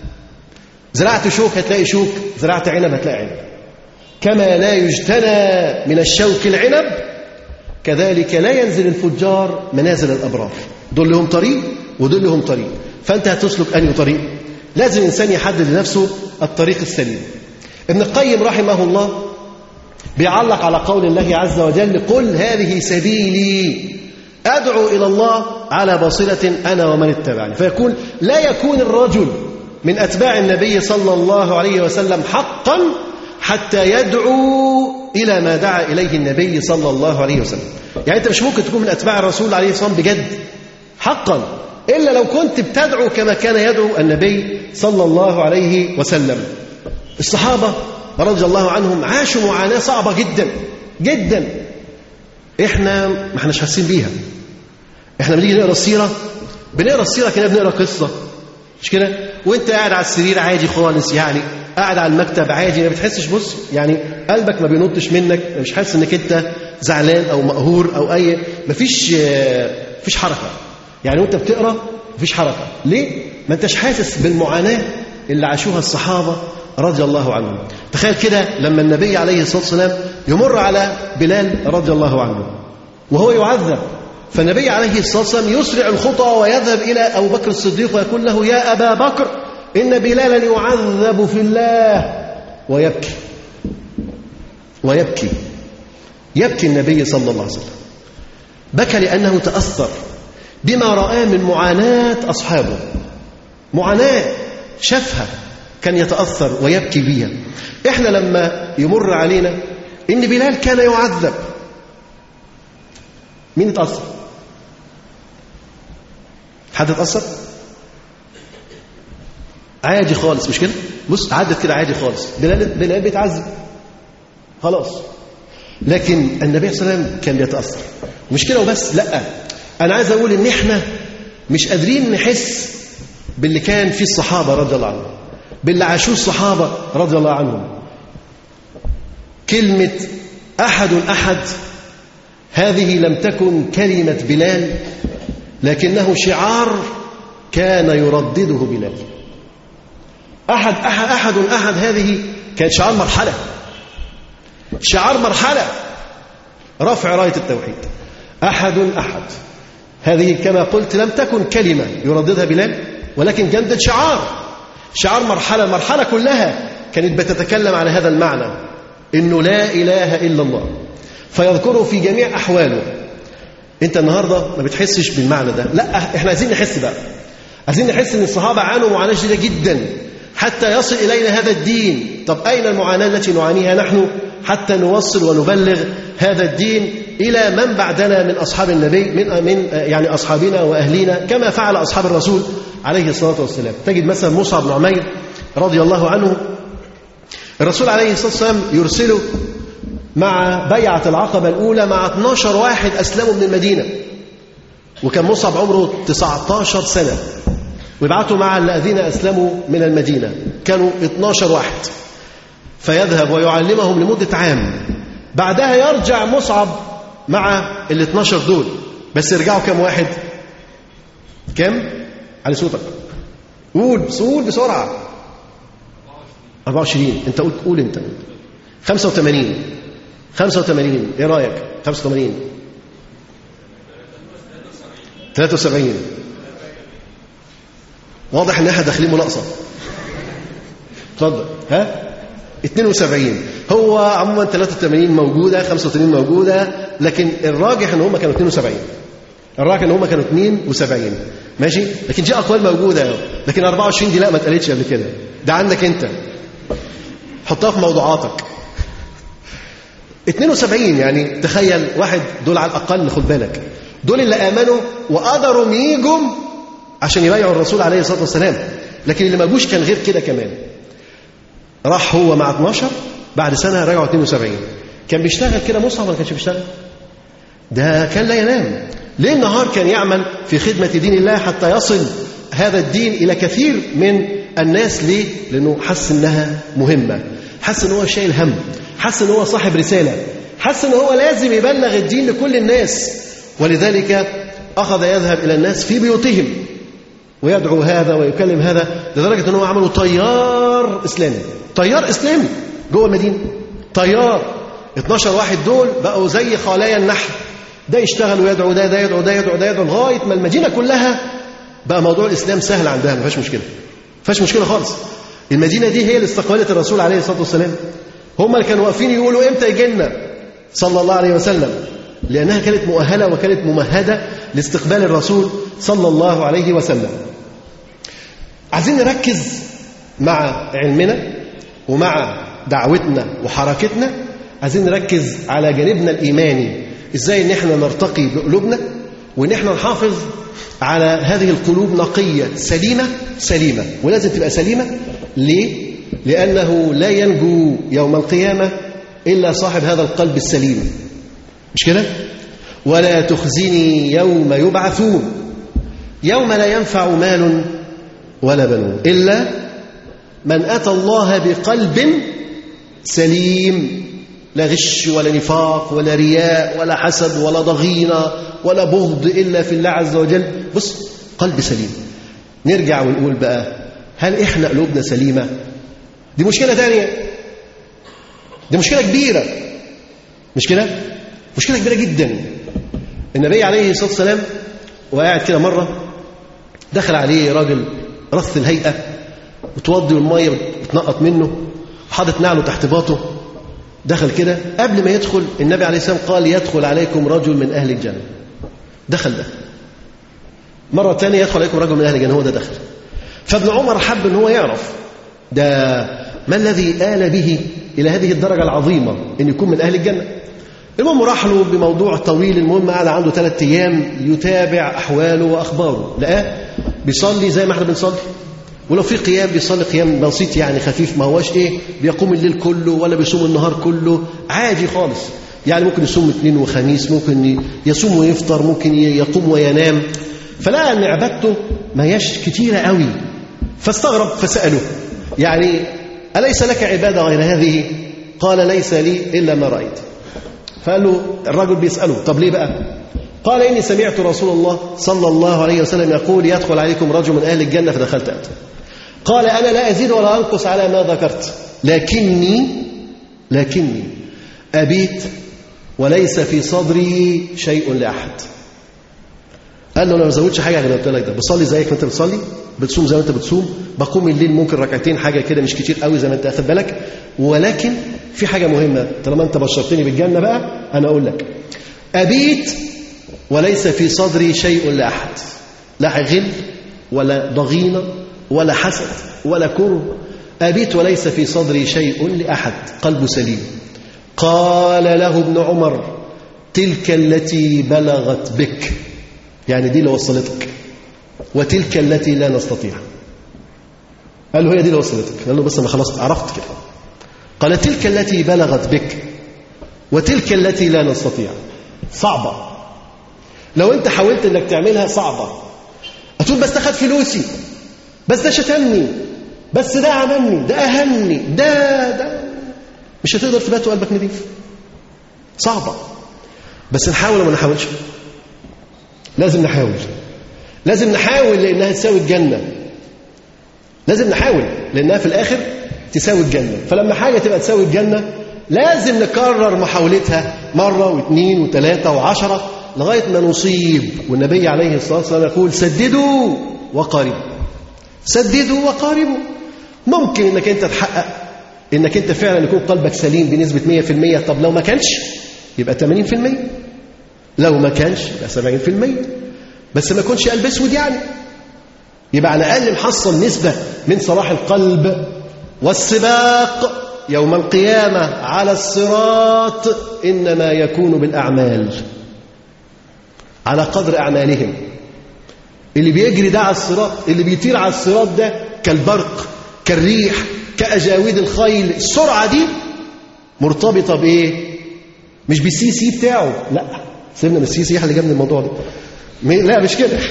زرعت شوك هتلاقي شوك زرعت عنب هتلاقي عنب كما لا يجتنى من الشوك العنب كذلك لا ينزل الفجار منازل الابرار دول لهم طريق ودول لهم طريق فانت هتسلك انهي طريق لازم الانسان يحدد لنفسه الطريق السليم ابن القيم رحمه الله بيعلق على قول الله عز وجل قل هذه سبيلي أدعو إلى الله على بصيرة أنا ومن اتبعني فيقول لا يكون الرجل من أتباع النبي صلى الله عليه وسلم حقا حتى يدعو إلى ما دعا إليه النبي صلى الله عليه وسلم يعني أنت مش ممكن تكون من أتباع الرسول عليه الصلاة والسلام بجد حقا إلا لو كنت بتدعو كما كان يدعو النبي صلى الله عليه وسلم الصحابة رضي الله عنهم عاشوا معاناة صعبة جدا جدا احنا ما احناش حاسين بيها احنا بنيجي نقرا السيره بنقرا السيره كده بنقرا قصه مش كده وانت قاعد على السرير عادي خالص يعني قاعد على المكتب عادي ما بتحسش بص يعني قلبك ما بينطش منك مش حاسس انك انت زعلان او مقهور او اي مفيش مفيش حركه يعني وانت بتقرا مفيش حركه ليه ما انتش حاسس بالمعاناه اللي عاشوها الصحابه رضي الله عنهم تخيل كده لما النبي عليه الصلاة والسلام يمر على بلال رضي الله عنه وهو يعذب فالنبي عليه الصلاة والسلام يسرع الخطى ويذهب إلى أبو بكر الصديق ويقول له يا أبا بكر إن بلالا يعذب في الله ويبكي ويبكي يبكي النبي صلى الله عليه وسلم بكى لأنه تأثر بما رآه من معاناة أصحابه معاناة شافها كان يتأثر ويبكي بيها إحنا لما يمر علينا إن بلال كان يعذب مين اتأثر حد اتأثر عادي خالص مش كده بص عدت كده عادي خالص بلال بلال بيتعذب خلاص لكن النبي صلى الله عليه وسلم كان بيتأثر مش كده وبس لا أنا عايز أقول إن إحنا مش قادرين نحس باللي كان فيه الصحابة رضي الله عنهم باللي عاشوه الصحابة رضي الله عنهم كلمة أحد أحد هذه لم تكن كلمة بلال لكنه شعار كان يردده بلال أحد أحد أحد أحد هذه كانت شعار مرحلة شعار مرحلة رفع راية التوحيد أحد أحد هذه كما قلت لم تكن كلمة يرددها بلال ولكن جندت شعار شعار مرحلة المرحلة كلها كانت بتتكلم على هذا المعنى انه لا اله الا الله فيذكره في جميع احواله انت النهارده ما بتحسش بالمعنى ده لا احنا عايزين نحس بقى عايزين نحس ان الصحابه عانوا معاناه شديده جدا حتى يصل الينا هذا الدين طب اين المعاناه التي نعانيها نحن حتى نوصل ونبلغ هذا الدين الى من بعدنا من اصحاب النبي من من يعني اصحابنا واهلينا كما فعل اصحاب الرسول عليه الصلاه والسلام تجد مثلا مصعب بن عمير رضي الله عنه الرسول عليه الصلاه والسلام يرسله مع بيعه العقبه الاولى مع 12 واحد اسلموا من المدينه وكان مصعب عمره 19 سنه ويبعثوا مع الذين اسلموا من المدينه كانوا 12 واحد فيذهب ويعلمهم لمده عام بعدها يرجع مصعب مع ال 12 دول بس يرجعوا كم واحد كم على صوتك قول قول بسرعه 24 انت قول قول انت 85 85 ايه رايك 85 73 واضح ان احنا داخلين مناقصه اتفضل ها 72 هو عموما 83 موجوده 85 موجوده لكن الراجح ان هم كانوا 72 الراجح ان هم كانوا 72 ماشي لكن دي اقوال موجوده لكن 24 دي لا ما اتقالتش قبل كده ده عندك انت حطها في موضوعاتك 72 يعني تخيل واحد دول على الاقل خد بالك دول اللي امنوا وقدروا يجوا عشان يبايعوا الرسول عليه الصلاه والسلام لكن اللي ما جوش كان غير كده كمان راح هو مع 12 بعد سنه رجعوا 72 كان بيشتغل كده مصعب ولا كانش بيشتغل ده كان لا ينام ليل نهار كان يعمل في خدمه دين الله حتى يصل هذا الدين الى كثير من الناس ليه لانه حس انها مهمه حس ان هو شايل هم حس ان هو صاحب رساله حس ان هو لازم يبلغ الدين لكل الناس ولذلك اخذ يذهب الى الناس في بيوتهم ويدعو هذا ويكلم هذا لدرجه ان هو عملوا طيار اسلامي طيار اسلامي جوه المدينه طيار 12 واحد دول بقوا زي خلايا النحل ده يشتغل ويدعو ده ده يدعو ده يدعو ده يدعو لغايه ما المدينه كلها بقى موضوع الاسلام سهل عندها ما فيهاش مشكله ما فيهاش مشكله خالص المدينه دي هي اللي استقبلت الرسول عليه الصلاه والسلام هم اللي كانوا واقفين يقولوا امتى يجي لنا صلى الله عليه وسلم لانها كانت مؤهله وكانت ممهده لاستقبال الرسول صلى الله عليه وسلم عايزين نركز مع علمنا ومع دعوتنا وحركتنا عايزين نركز على جانبنا الايماني ازاي ان احنا نرتقي بقلوبنا وان احنا نحافظ على هذه القلوب نقيه سليمه سليمه ولازم تبقى سليمه ليه لانه لا ينجو يوم القيامه الا صاحب هذا القلب السليم مش كده ولا تخزني يوم يبعثون يوم لا ينفع مال ولا بنون الا من اتى الله بقلب سليم لا غش ولا نفاق ولا رياء ولا حسد ولا ضغينة ولا بغض إلا في الله عز وجل بص قلب سليم نرجع ونقول بقى هل إحنا قلوبنا سليمة دي مشكلة تانية دي مشكلة كبيرة مش كده مشكلة كبيرة جدا النبي عليه الصلاة والسلام وقاعد كده مرة دخل عليه راجل رث الهيئة وتوضي المية بتنقط منه حاطط نعله تحت باطه دخل كده قبل ما يدخل النبي عليه السلام قال يدخل عليكم رجل من أهل الجنة دخل ده مرة ثانية يدخل عليكم رجل من أهل الجنة هو ده دخل فابن عمر حب ان هو يعرف ده ما الذي آل به إلى هذه الدرجة العظيمة أن يكون من أهل الجنة المهم راح له بموضوع طويل المهم قعد عنده ثلاث أيام يتابع أحواله وأخباره لقاه بيصلي زي ما احنا بنصلي ولو في قيام بيصلي قيام بسيط يعني خفيف ما هواش ايه بيقوم الليل كله ولا بيصوم النهار كله عادي خالص يعني ممكن يصوم اثنين وخميس ممكن يصوم ويفطر ممكن يقوم وينام فلقى ان عبادته ما هياش كتيره قوي فاستغرب فساله يعني اليس لك عباده غير هذه قال ليس لي الا ما رايت فقال له الرجل بيساله طب ليه بقى قال اني سمعت رسول الله صلى الله عليه وسلم يقول يدخل عليكم رجل من اهل الجنه فدخلت انت قال أنا لا أزيد ولا أنقص على ما ذكرت لكني لكني أبيت وليس في صدري شيء لأحد قال له انا ما بزودش حاجه غير اللي قلت لك ده بصلي زيك ما انت بتصلي بتصوم زي ما انت بتصوم بقوم الليل ممكن ركعتين حاجه كده مش كتير قوي زي ما انت اخد بالك ولكن في حاجه مهمه طالما انت بشرتني بالجنه بقى انا اقول لك ابيت وليس في صدري شيء لاحد لا غل ولا ضغينه ولا حسد ولا كره ابيت وليس في صدري شيء لاحد قلبه سليم قال له ابن عمر تلك التي بلغت بك يعني دي اللي وصلتك وتلك التي لا نستطيع قال له هي دي اللي وصلتك قال له بس انا خلاص عرفت كده قال تلك التي بلغت بك وتلك التي لا نستطيع صعبة لو انت حاولت انك تعملها صعبة هتقول بس تاخد فلوسي بس ده شتمني بس ده عملني ده اهني ده ده مش هتقدر تبات وقلبك نظيف صعبة بس نحاول وما نحاولش لازم نحاول لازم نحاول لانها تساوي الجنه لازم نحاول لانها في الاخر تساوي الجنه فلما حاجه تبقى تساوي الجنه لازم نكرر محاولتها مره واثنين وثلاثه وعشره لغايه ما نصيب والنبي عليه الصلاه والسلام يقول سددوا وقاربوا سددوا وقاربوا ممكن انك انت تحقق انك انت فعلا يكون قلبك سليم بنسبه 100% طب لو ما كانش يبقى 80% لو ما كانش يبقى 70% بس ما يكونش قلب اسود يعني يبقى على الاقل محصل نسبه من صلاح القلب والسباق يوم القيامه على الصراط انما يكون بالاعمال على قدر اعمالهم اللي بيجري ده على الصراط اللي بيطير على الصراط ده كالبرق كالريح كاجاويد الخيل السرعه دي مرتبطه بايه مش بالسي سي بتاعه لا سيبنا من السي سي اللي جاب من الموضوع ده لا مش كده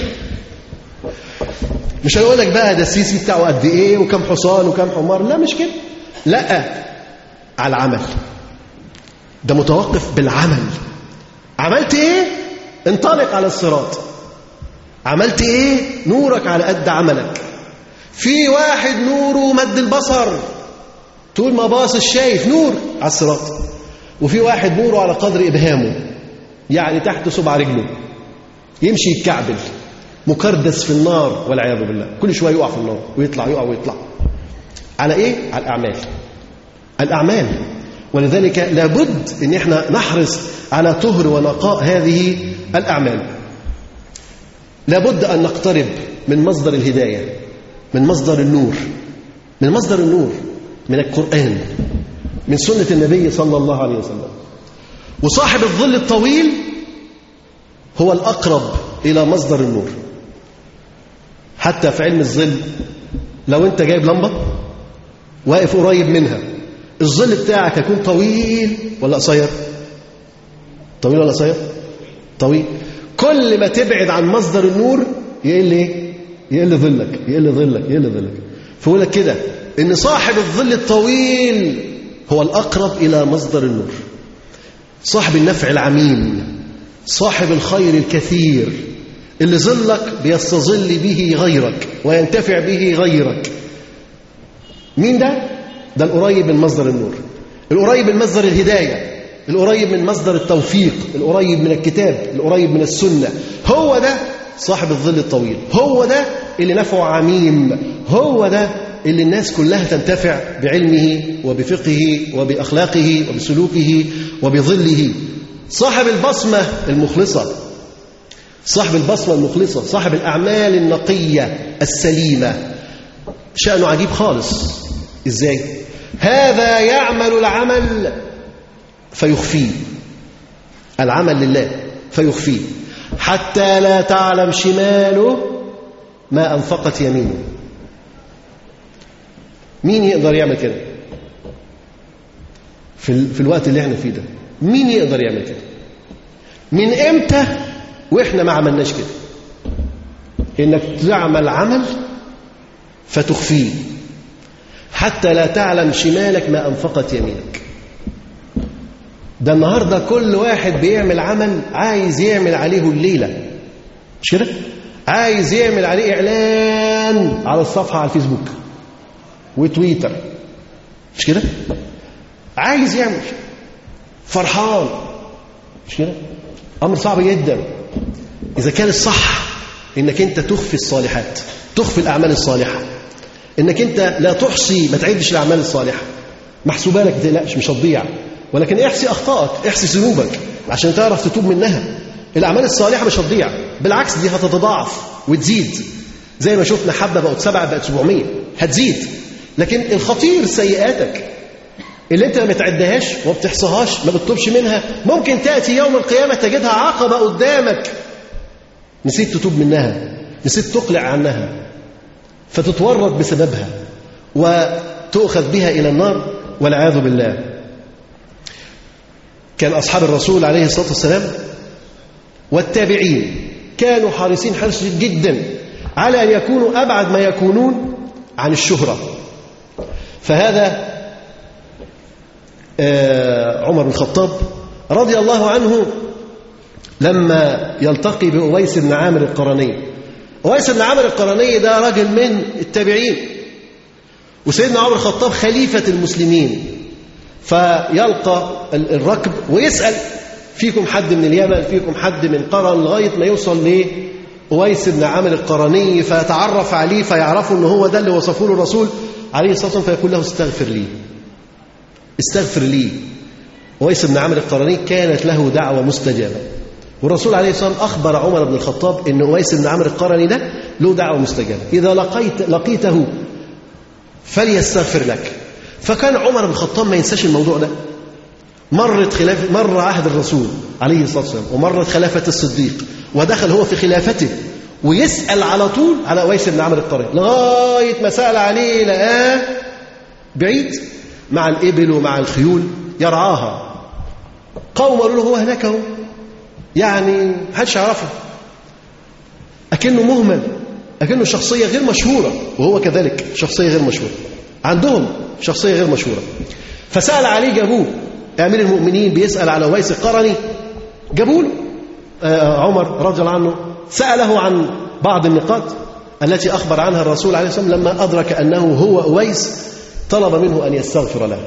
مش هيقول لك بقى ده السي سي بتاعه قد ايه وكم حصان وكم حمار لا مش كده لا على العمل ده متوقف بالعمل عملت ايه انطلق على الصراط عملت ايه نورك على قد عملك في واحد نوره مد البصر طول ما باصص شايف نور على الصراط وفي واحد نوره على قدر ابهامه يعني تحت صبع رجله يمشي يتكعبل مكردس في النار والعياذ بالله كل شويه يقع في النار ويطلع يقع ويطلع على ايه على الاعمال الاعمال ولذلك لابد ان احنا نحرص على طهر ونقاء هذه الاعمال لابد ان نقترب من مصدر الهدايه من مصدر النور من مصدر النور من القران من سنه النبي صلى الله عليه وسلم وصاحب الظل الطويل هو الأقرب إلى مصدر النور حتى في علم الظل لو أنت جايب لمبة واقف قريب منها الظل بتاعك هيكون طويل ولا قصير طويل ولا قصير طويل كل ما تبعد عن مصدر النور يقل ايه يقل ظلك يقل ظلك يقل ظلك فيقول لك كده ان صاحب الظل الطويل هو الاقرب الى مصدر النور صاحب النفع العميم صاحب الخير الكثير اللي ظلك بيستظل به غيرك وينتفع به غيرك مين ده؟ ده القريب من مصدر النور القريب من مصدر الهداية القريب من مصدر التوفيق القريب من الكتاب القريب من السنة هو ده صاحب الظل الطويل هو ده اللي نفعه عميم هو ده اللي الناس كلها تنتفع بعلمه وبفقهه وبأخلاقه وبسلوكه وبظله صاحب البصمة المخلصة صاحب البصمة المخلصة صاحب الأعمال النقية السليمة شأنه عجيب خالص إزاي هذا يعمل العمل فيخفيه العمل لله فيخفيه حتى لا تعلم شماله ما أنفقت يمينه مين يقدر يعمل كده في, في الوقت اللي احنا فيه ده مين يقدر يعمل كده من امتى واحنا ما عملناش كده انك تعمل عمل فتخفيه حتى لا تعلم شمالك ما انفقت يمينك ده النهارده كل واحد بيعمل عمل عايز يعمل عليه الليله مش كده عايز يعمل عليه اعلان على الصفحه على الفيسبوك وتويتر مش كده عايز يعمل فرحان مش كده امر صعب جدا اذا كان الصح انك انت تخفي الصالحات تخفي الاعمال الصالحه انك انت لا تحصي ما تعدش الاعمال الصالحه محسوبه لك ما تقلقش مش هتضيع ولكن احصي اخطائك احصي ذنوبك عشان تعرف تتوب منها الاعمال الصالحه مش هتضيع بالعكس دي هتتضاعف وتزيد زي ما شفنا حبه بقت سبعه بقت 700 هتزيد لكن الخطير سيئاتك اللي انت ما بتعدهاش وما بتحصاهاش ما بتتوبش منها ممكن تاتي يوم القيامه تجدها عقبه قدامك نسيت تتوب منها نسيت تقلع عنها فتتورط بسببها وتؤخذ بها الى النار والعياذ بالله كان اصحاب الرسول عليه الصلاه والسلام والتابعين كانوا حريصين حرص جدا على ان يكونوا ابعد ما يكونون عن الشهره فهذا عمر بن الخطاب رضي الله عنه لما يلتقي بأويس بن عامر القرني أويس بن عامر القرني ده راجل من التابعين وسيدنا عمر الخطاب خليفة المسلمين فيلقى الركب ويسأل فيكم حد من اليمن فيكم حد من قرن لغاية ما يوصل لأويس بن عامر القرني فيتعرف عليه فيعرفوا أنه هو ده اللي وصفه له الرسول عليه الصلاة والسلام فيقول له استغفر لي استغفر لي ويس بن عامر القرني كانت له دعوة مستجابة والرسول عليه الصلاة والسلام أخبر عمر بن الخطاب أن ويس بن عامر القرني ده له دعوة مستجابة إذا لقيت لقيته فليستغفر لك فكان عمر بن الخطاب ما ينساش الموضوع ده مرت خلاف مر عهد الرسول عليه الصلاة والسلام ومرت خلافة الصديق ودخل هو في خلافته ويسأل على طول على ويس بن عامر القرني لغاية ما سأل عليه لقاه بعيد مع الإبل ومع الخيول يرعاها قوم قالوا له هو هناك اهو يعني محدش يعرفه أكنه مهمل أكنه شخصية غير مشهورة وهو كذلك شخصية غير مشهورة عندهم شخصية غير مشهورة فسأل عليه جابوه أمير المؤمنين بيسأل على ويس القرني جابوا له عمر رضي الله عنه سأله عن بعض النقاط التي أخبر عنها الرسول عليه الصلاة والسلام لما أدرك أنه هو أويس طلب منه أن يستغفر له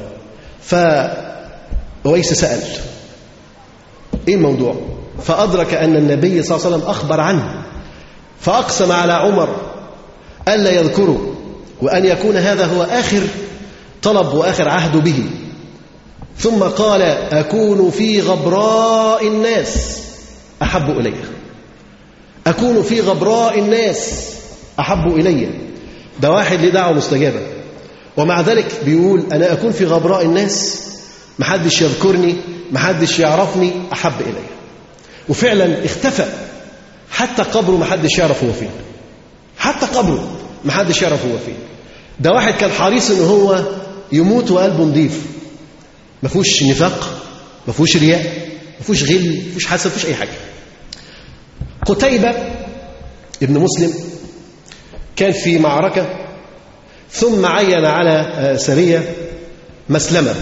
فأويس سأل إيه الموضوع فأدرك أن النبي صلى الله عليه وسلم أخبر عنه فأقسم على عمر ألا يذكره وأن يكون هذا هو آخر طلب وآخر عهد به ثم قال أكون في غبراء الناس أحب إلي أكون في غبراء الناس أحب إلي ده واحد ليه دعوة مستجابة ومع ذلك بيقول أنا أكون في غبراء الناس محدش يذكرني محدش يعرفني أحب إلي وفعلا اختفى حتى قبره محدش يعرف هو فين حتى قبره محدش يعرف هو فين ده واحد كان حريص ان هو يموت وقلبه نضيف ما فيهوش نفاق ما فيهوش رياء ما فيهوش غل ما فيهوش حسد ما فيهوش اي حاجه قتيبه ابن مسلم كان في معركه ثم عين على سريه مسلمه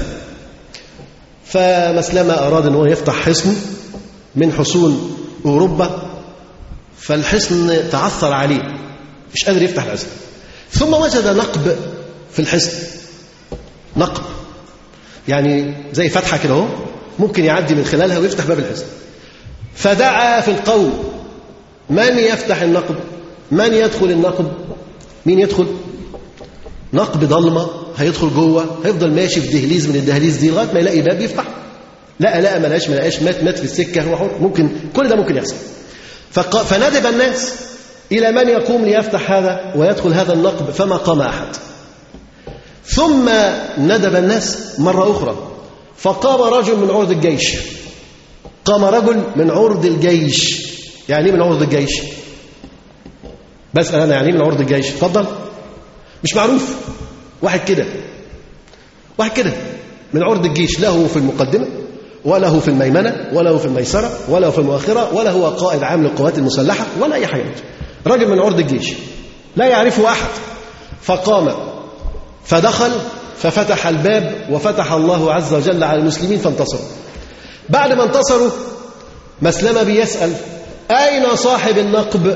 فمسلمه اراد ان هو يفتح حصن من حصون اوروبا فالحصن تعثر عليه مش قادر يفتح الحصن ثم وجد نقب في الحصن نقب يعني زي فتحة كده اهو ممكن يعدي من خلالها ويفتح باب الحصن فدعا في القوم من يفتح النقب من يدخل النقب مين يدخل نقب ضلمة هيدخل جوه هيفضل ماشي في دهليز من الدهليز دي لغايه ما يلاقي باب يفتح لا لا ما لقاش ما لقاش مات مات في السكه هو حر ممكن كل ده ممكن يحصل فق... فندب الناس إلى من يقوم ليفتح هذا ويدخل هذا النقب فما قام أحد ثم ندب الناس مرة أخرى فقام رجل من عرض الجيش قام رجل من عرض الجيش يعني ايه من عرض الجيش بسأل أنا يعني ايه من عرض الجيش اتفضل مش معروف واحد كده واحد كده من عرض الجيش له في المقدمة ولا هو في الميمنة ولا هو في الميسرة ولا هو في المؤخرة ولا هو قائد عام للقوات المسلحة ولا أي حاجة رجل من عرض الجيش لا يعرفه أحد فقام فدخل ففتح الباب وفتح الله عز وجل على المسلمين فانتصروا بعد ما انتصروا مسلمة بيسأل أين صاحب النقب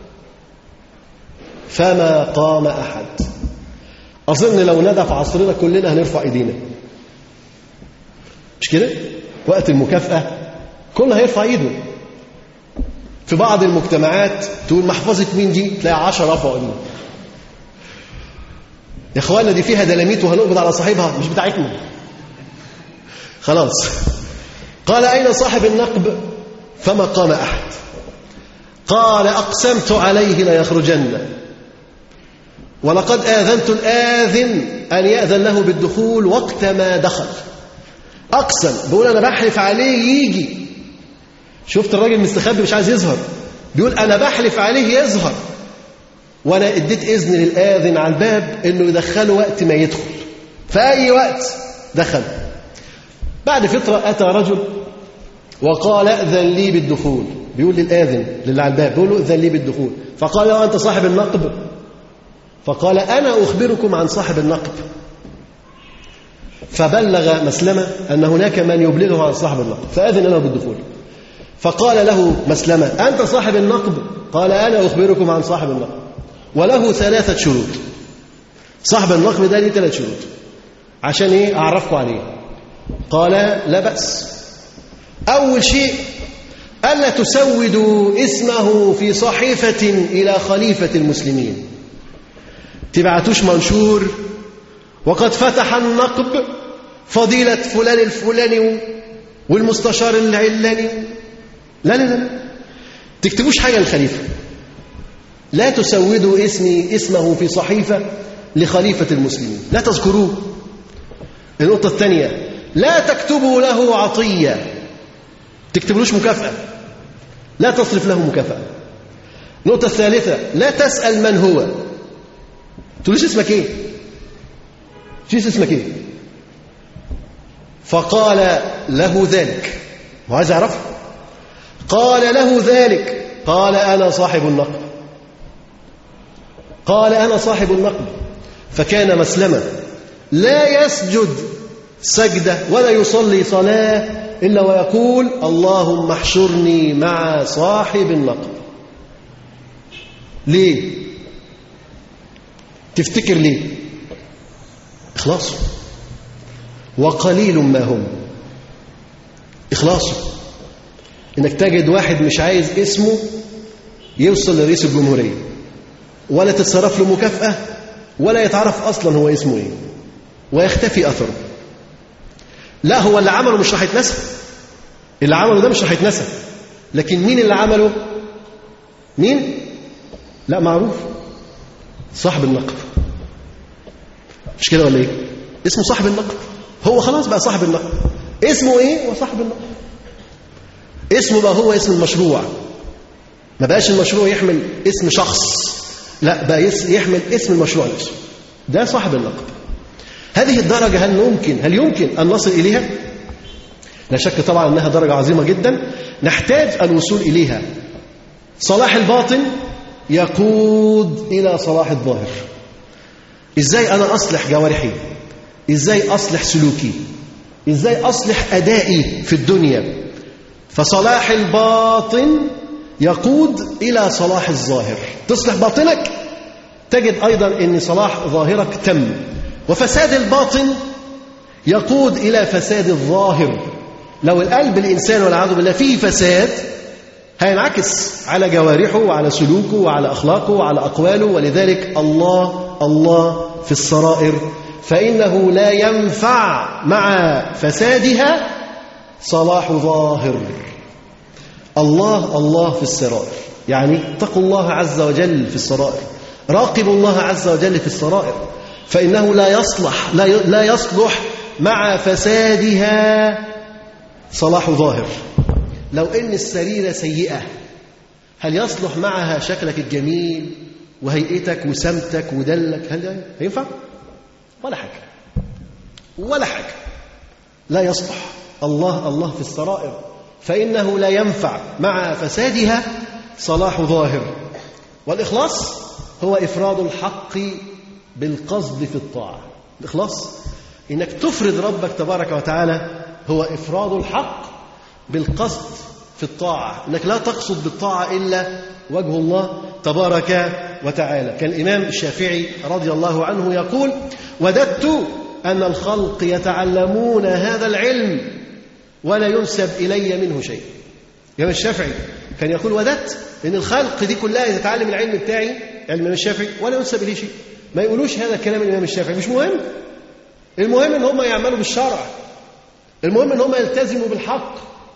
فما قام أحد أظن لو ندى في عصرنا كلنا هنرفع إيدينا مش كده وقت المكافأة كلنا هيرفع إيده في بعض المجتمعات تقول محفظة مين دي تلاقي عشرة رفعوا ايديهم يا اخوانا دي فيها دلاميت وهنقبض على صاحبها مش بتاعتنا خلاص قال أين صاحب النقب فما قام أحد قال أقسمت عليه ليخرجن ولقد آذنت الآذن أن يأذن له بالدخول وقت ما دخل أقسم بيقول أنا بحلف عليه يجي شفت الراجل مستخبي مش عايز يظهر بيقول أنا بحلف عليه يظهر وأنا اديت إذن للآذن على الباب إنه يدخله وقت ما يدخل في أي وقت دخل بعد فترة أتى رجل وقال أذن لي بالدخول بيقول للآذن للي على الباب بيقول له أذن لي بالدخول فقال له أنت صاحب النقب فقال أنا أخبركم عن صاحب النقب فبلغ مسلمة أن هناك من يبلغه عن صاحب النقب فأذن له بالدخول فقال له مسلمة أنت صاحب النقب قال أنا أخبركم عن صاحب النقب وله ثلاثة شروط صاحب النقب ده ليه ثلاث شروط عشان إيه أعرفكم عليه قال لا بأس أول شيء ألا تسودوا اسمه في صحيفة إلى خليفة المسلمين تبعتوش منشور وقد فتح النقب فضيلة فلان الفلاني والمستشار العلاني لا لا لا تكتبوش حاجة للخليفة لا تسودوا اسمي اسمه في صحيفة لخليفة المسلمين لا تذكروه النقطة الثانية لا تكتبوا له عطية تكتبلوش مكافأة لا تصرف له مكافأة النقطة الثالثة لا تسأل من هو تقوليش اسمك ايه شيس اسمك ايه فقال له ذلك هو عايز يعرفه قال له ذلك قال أنا صاحب النقب قال أنا صاحب النقب فكان مسلما لا يسجد سجدة ولا يصلي صلاة إلا ويقول اللهم احشرني مع صاحب النقب ليه تفتكر ليه إخلاص وقليل ما هم إخلاص إنك تجد واحد مش عايز اسمه يوصل لرئيس الجمهورية ولا تتصرف له مكافأة ولا يتعرف أصلا هو اسمه إيه ويختفي أثره لا هو اللي عمله مش راح يتنسى اللي عمله ده مش راح يتنسى لكن مين اللي عمله مين لا معروف صاحب النقب مش كده ولا ايه اسمه صاحب النقب هو خلاص بقى صاحب النقب اسمه ايه هو صاحب النقب اسمه بقى هو اسم المشروع ما بقاش المشروع يحمل اسم شخص لا بقى يحمل اسم المشروع نفسه ده صاحب النقب هذه الدرجة هل ممكن هل يمكن أن نصل إليها؟ لا شك طبعا أنها درجة عظيمة جدا نحتاج الوصول إليها صلاح الباطن يقود إلى صلاح الظاهر إزاي أنا أصلح جوارحي إزاي أصلح سلوكي إزاي أصلح أدائي في الدنيا فصلاح الباطن يقود إلى صلاح الظاهر تصلح باطنك تجد أيضا أن صلاح ظاهرك تم وفساد الباطن يقود إلى فساد الظاهر لو القلب الإنسان والعياذ بالله فيه فساد هينعكس على جوارحه وعلى سلوكه وعلى أخلاقه وعلى أقواله ولذلك الله الله في السرائر فإنه لا ينفع مع فسادها صلاح ظاهر الله الله في السرائر يعني اتقوا الله عز وجل في السرائر راقبوا الله عز وجل في السرائر فإنه لا يصلح لا لا يصلح مع فسادها صلاح ظاهر لو إن السريرة سيئة هل يصلح معها شكلك الجميل وهيئتك وسمتك ودلك هل ينفع؟ ولا حاجة ولا حاجة لا يصلح الله الله في السرائر فإنه لا ينفع مع فسادها صلاح ظاهر والإخلاص هو إفراد الحق بالقصد في الطاعة الإخلاص إنك تفرد ربك تبارك وتعالى هو إفراد الحق بالقصد في الطاعة إنك لا تقصد بالطاعة إلا وجه الله تبارك وتعالى كان الإمام الشافعي رضي الله عنه يقول وددت أن الخلق يتعلمون هذا العلم ولا ينسب إلي منه شيء الإمام الشافعي كان يقول وددت ان الخلق دي كلها تتعلم العلم بتاعي علم الامام الشافعي ولا ينسب اليه شيء ما يقولوش هذا الكلام الامام الشافعي مش مهم المهم ان هم يعملوا بالشرع المهم ان هم يلتزموا بالحق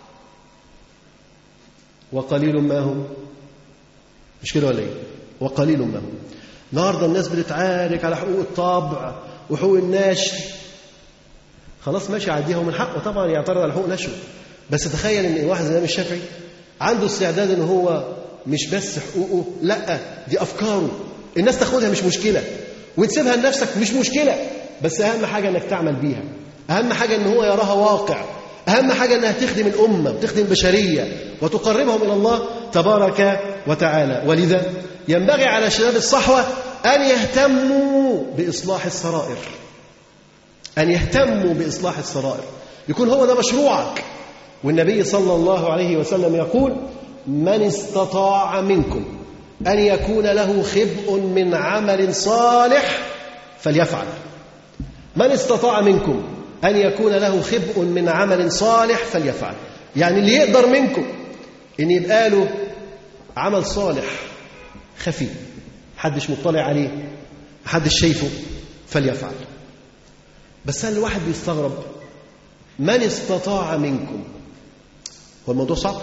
وقليل ما هم مش كده ولا ايه وقليل ما هم النهارده الناس بتتعارك على حقوق الطبع وحقوق النشر خلاص ماشي عديها ومن حقه طبعا يعترض على حقوق نشره بس تخيل ان واحد زي الامام الشافعي عنده استعداد ان هو مش بس حقوقه لا دي افكاره الناس تاخدها مش مشكله وتسيبها لنفسك مش مشكله بس اهم حاجه انك تعمل بيها اهم حاجه ان هو يراها واقع اهم حاجه انها تخدم الامه وتخدم البشريه وتقربهم الى الله تبارك وتعالى ولذا ينبغي على شباب الصحوه ان يهتموا باصلاح السرائر ان يهتموا باصلاح السرائر يكون هو ده مشروعك والنبي صلى الله عليه وسلم يقول من استطاع منكم ان يكون له خبء من عمل صالح فليفعل من استطاع منكم أن يكون له خبء من عمل صالح فليفعل يعني اللي يقدر منكم إن يبقى له عمل صالح خفي محدش مطلع عليه محدش شايفه فليفعل بس هل الواحد بيستغرب من استطاع منكم هو الموضوع صعب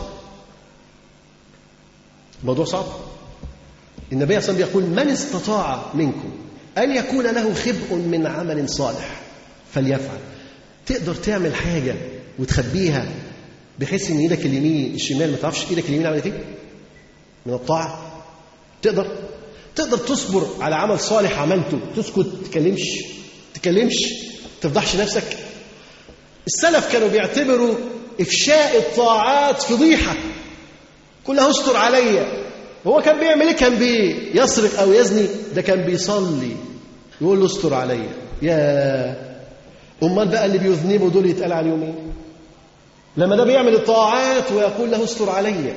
الموضوع صعب النبي صلى الله عليه وسلم يقول من استطاع منكم أن يكون له خبء من عمل صالح فليفعل تقدر تعمل حاجة وتخبيها بحيث ان ايدك اليمين الشمال ما تعرفش ايدك اليمين عملت ايه؟ من الطاعة تقدر تقدر تصبر على عمل صالح عملته تسكت تكلمش تكلمش تفضحش نفسك السلف كانوا بيعتبروا افشاء الطاعات فضيحة كلها استر عليا هو كان بيعمل ايه كان بيسرق او يزني ده كان بيصلي يقول له استر عليا يا امال بقى اللي بيذنبوا دول يتقال عليهم ايه لما ده بيعمل الطاعات ويقول له استر عليا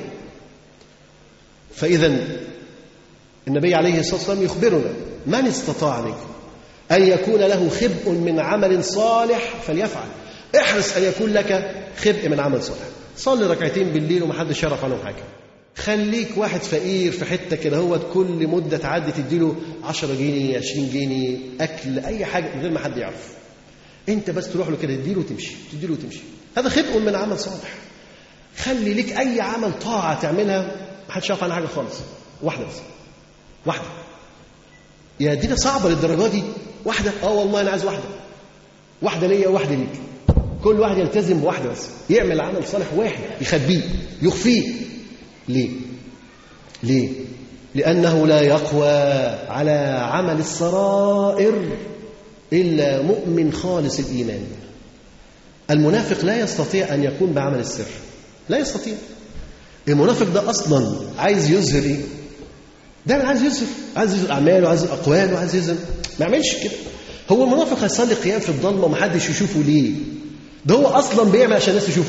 فاذا النبي عليه الصلاه والسلام يخبرنا من استطاع منكم ان يكون له خبء من عمل صالح فليفعل احرص ان يكون لك خبء من عمل صالح صلي ركعتين بالليل ومحدش يعرف عنهم حاجه خليك واحد فقير في حته كده هو كل مده تعدي تديله 10 جنيه 20 جنيه اكل اي حاجه من غير ما حد يعرف انت بس تروح له كده تديله وتمشي تديله وتمشي هذا خبء من عمل صالح خلي لك اي عمل طاعه تعملها ما حدش يعرف عنها حاجه خالص واحده بس واحده يا الدنيا صعبه للدرجه دي واحده اه والله انا عايز واحده واحده ليا وواحده ليك كل واحد يلتزم بواحده بس يعمل عمل صالح واحد يخبيه يخفيه ليه ليه لانه لا يقوى على عمل السرائر الا مؤمن خالص الايمان المنافق لا يستطيع ان يكون بعمل السر لا يستطيع المنافق ده اصلا عايز يظهر ايه دايما عايز يظهر عايز يظهر اعماله عايز يظهر اقواله عايز يظهر ما يعملش كده هو المنافق هيصلي قيام في الضلمه ومحدش يشوفه ليه ده هو اصلا بيعمل عشان الناس تشوفه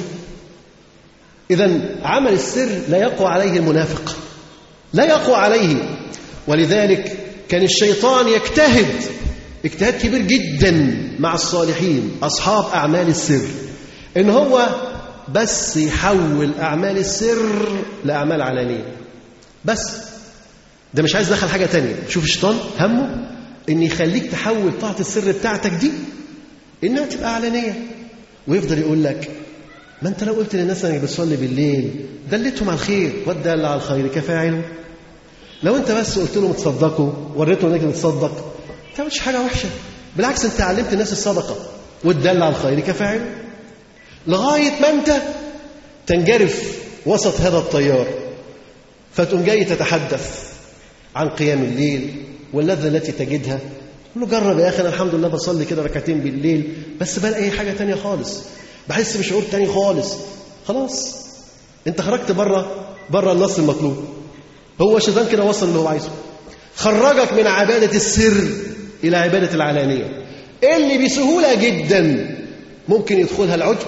اذا عمل السر لا يقوى عليه المنافق لا يقوى عليه ولذلك كان الشيطان يجتهد اجتهاد كبير جدا مع الصالحين اصحاب اعمال السر ان هو بس يحول اعمال السر لاعمال علانيه بس ده مش عايز يدخل حاجه تانية شوف الشيطان همه ان يخليك تحول طاعه السر بتاعتك دي انها تبقى علانيه ويفضل يقول لك ما انت لو قلت للناس انك بتصلي بالليل دلتهم على الخير والدل على الخير كفاعله لو انت بس قلت لهم تصدقوا وريتهم انك بتصدق ما تعملش حاجه وحشه بالعكس انت علمت الناس الصدقه والدل على الخير كفاعله لغايه ما انت تنجرف وسط هذا التيار فتقوم جاي تتحدث عن قيام الليل واللذه التي تجدها تقول له جرب يا اخي انا الحمد لله بصلي كده ركعتين بالليل بس بلاقي اي حاجه تانية خالص بحس بشعور تاني خالص خلاص انت خرجت بره بره النص المطلوب هو الشيطان كده وصل اللي هو عايزه خرجك من عباده السر الى عباده العلانيه اللي بسهوله جدا ممكن يدخلها العجب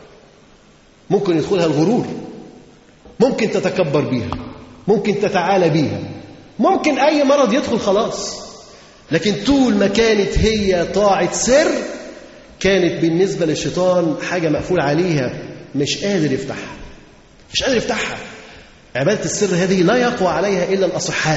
ممكن يدخلها الغرور ممكن تتكبر بيها ممكن تتعالى بيها ممكن اي مرض يدخل خلاص لكن طول ما كانت هي طاعه سر كانت بالنسبة للشيطان حاجة مقفول عليها مش قادر يفتحها مش قادر يفتحها عبادة السر هذه لا يقوى عليها إلا الأصحاء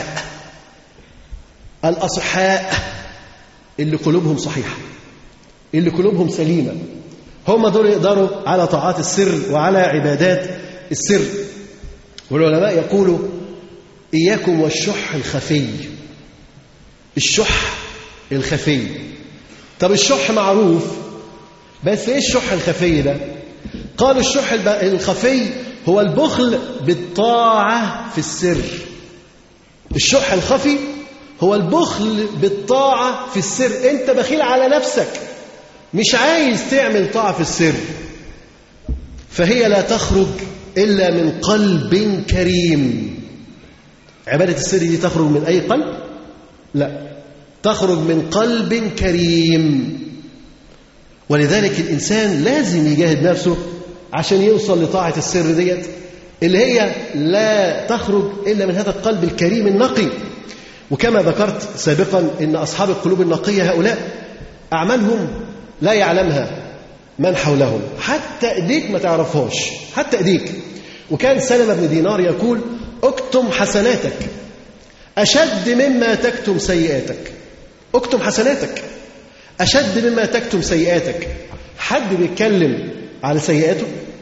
الأصحاء اللي قلوبهم صحيحة اللي قلوبهم سليمة هم دول يقدروا على طاعات السر وعلى عبادات السر والعلماء يقولوا إياكم والشح الخفي الشح الخفي طب الشح معروف بس ايه الشح الخفي ده قالوا الشح الخفي هو البخل بالطاعة في السر الشح الخفي هو البخل بالطاعة في السر انت بخيل على نفسك مش عايز تعمل طاعة في السر فهي لا تخرج إلا من قلب كريم عبادة السر دي تخرج من أي قلب؟ لا تخرج من قلب كريم ولذلك الإنسان لازم يجاهد نفسه عشان يوصل لطاعة السر ديت اللي هي لا تخرج إلا من هذا القلب الكريم النقي وكما ذكرت سابقا إن أصحاب القلوب النقية هؤلاء أعمالهم لا يعلمها من حولهم حتى ايديك ما تعرفهاش حتى ايديك وكان سلمة بن دينار يقول اكتم حسناتك أشد مما تكتم سيئاتك اكتم حسناتك أشد مما تكتم سيئاتك حد بيتكلم على سيئاته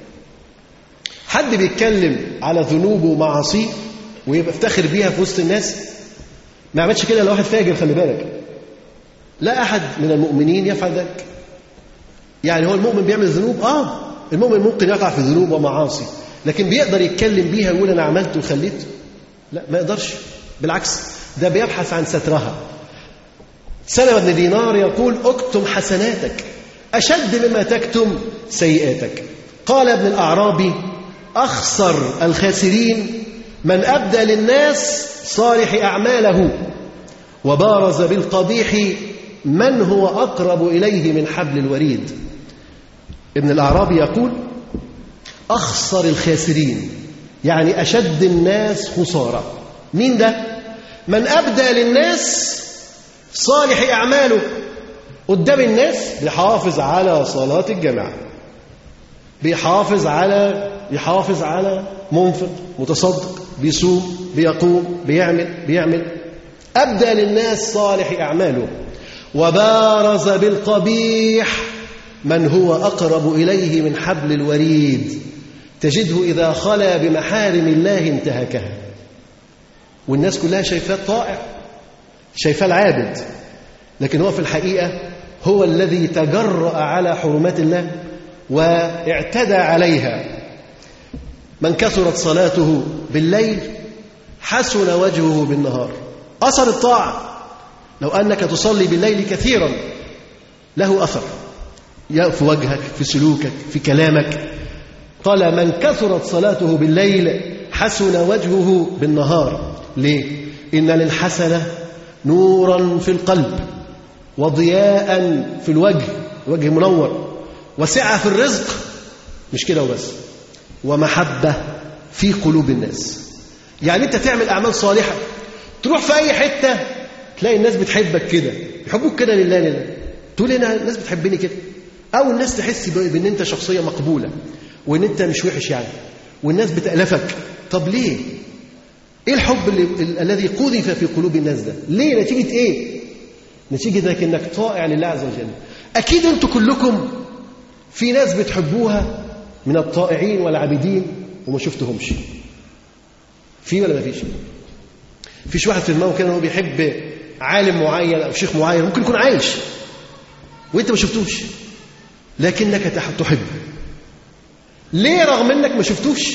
حد بيتكلم على ذنوبه ومعاصيه ويبقى افتخر بيها في وسط الناس ما عملش كده لو واحد فاجر خلي بالك لا أحد من المؤمنين يفعل ذلك يعني هو المؤمن بيعمل ذنوب آه المؤمن ممكن يقع في ذنوب ومعاصي لكن بيقدر يتكلم بيها ويقول أنا عملت وخليت لا ما يقدرش بالعكس ده بيبحث عن سترها سلمة بن دينار يقول اكتم حسناتك أشد مما تكتم سيئاتك قال ابن الأعرابي أخسر الخاسرين من أبدى للناس صالح أعماله وبارز بالقبيح من هو أقرب إليه من حبل الوريد ابن الأعرابي يقول أخسر الخاسرين يعني أشد الناس خسارة مين ده؟ من أبدى للناس صالح أعماله قدام الناس بيحافظ على صلاة الجماعة بيحافظ على يحافظ على منفق متصدق بيصوم بيقوم بيعمل بيعمل أبدى للناس صالح أعماله وبارز بالقبيح من هو أقرب إليه من حبل الوريد تجده إذا خلا بمحارم الله انتهكها والناس كلها شايفاه طائع شايفاه العابد لكن هو في الحقيقة هو الذي تجرأ على حرمات الله واعتدى عليها من كثرت صلاته بالليل حسن وجهه بالنهار أثر الطاعة لو أنك تصلي بالليل كثيرا له أثر في وجهك في سلوكك في كلامك قال من كثرت صلاته بالليل حسن وجهه بالنهار ليه؟ إن للحسنة نورا في القلب وضياء في الوجه الوجه منور وسعة في الرزق مش كده وبس ومحبة في قلوب الناس يعني أنت تعمل أعمال صالحة تروح في أي حتة تلاقي الناس بتحبك كده يحبوك كده لله لله تقول هنا الناس بتحبني كده أو الناس تحس بأن أنت شخصية مقبولة وأن أنت مش وحش يعني والناس بتألفك طب ليه؟ إيه الحب اللي الذي قذف في قلوب الناس ده؟ ليه؟ نتيجة إيه؟ نتيجة إنك طائع لله عز وجل أكيد أنتوا كلكم في ناس بتحبوها من الطائعين والعابدين وما شفتهمش في ولا ما فيش فيش واحد في دماغه كده هو بيحب عالم معين او شيخ معين ممكن يكون عايش وانت ما شفتوش لكنك تحبه ليه رغم انك ما شفتوش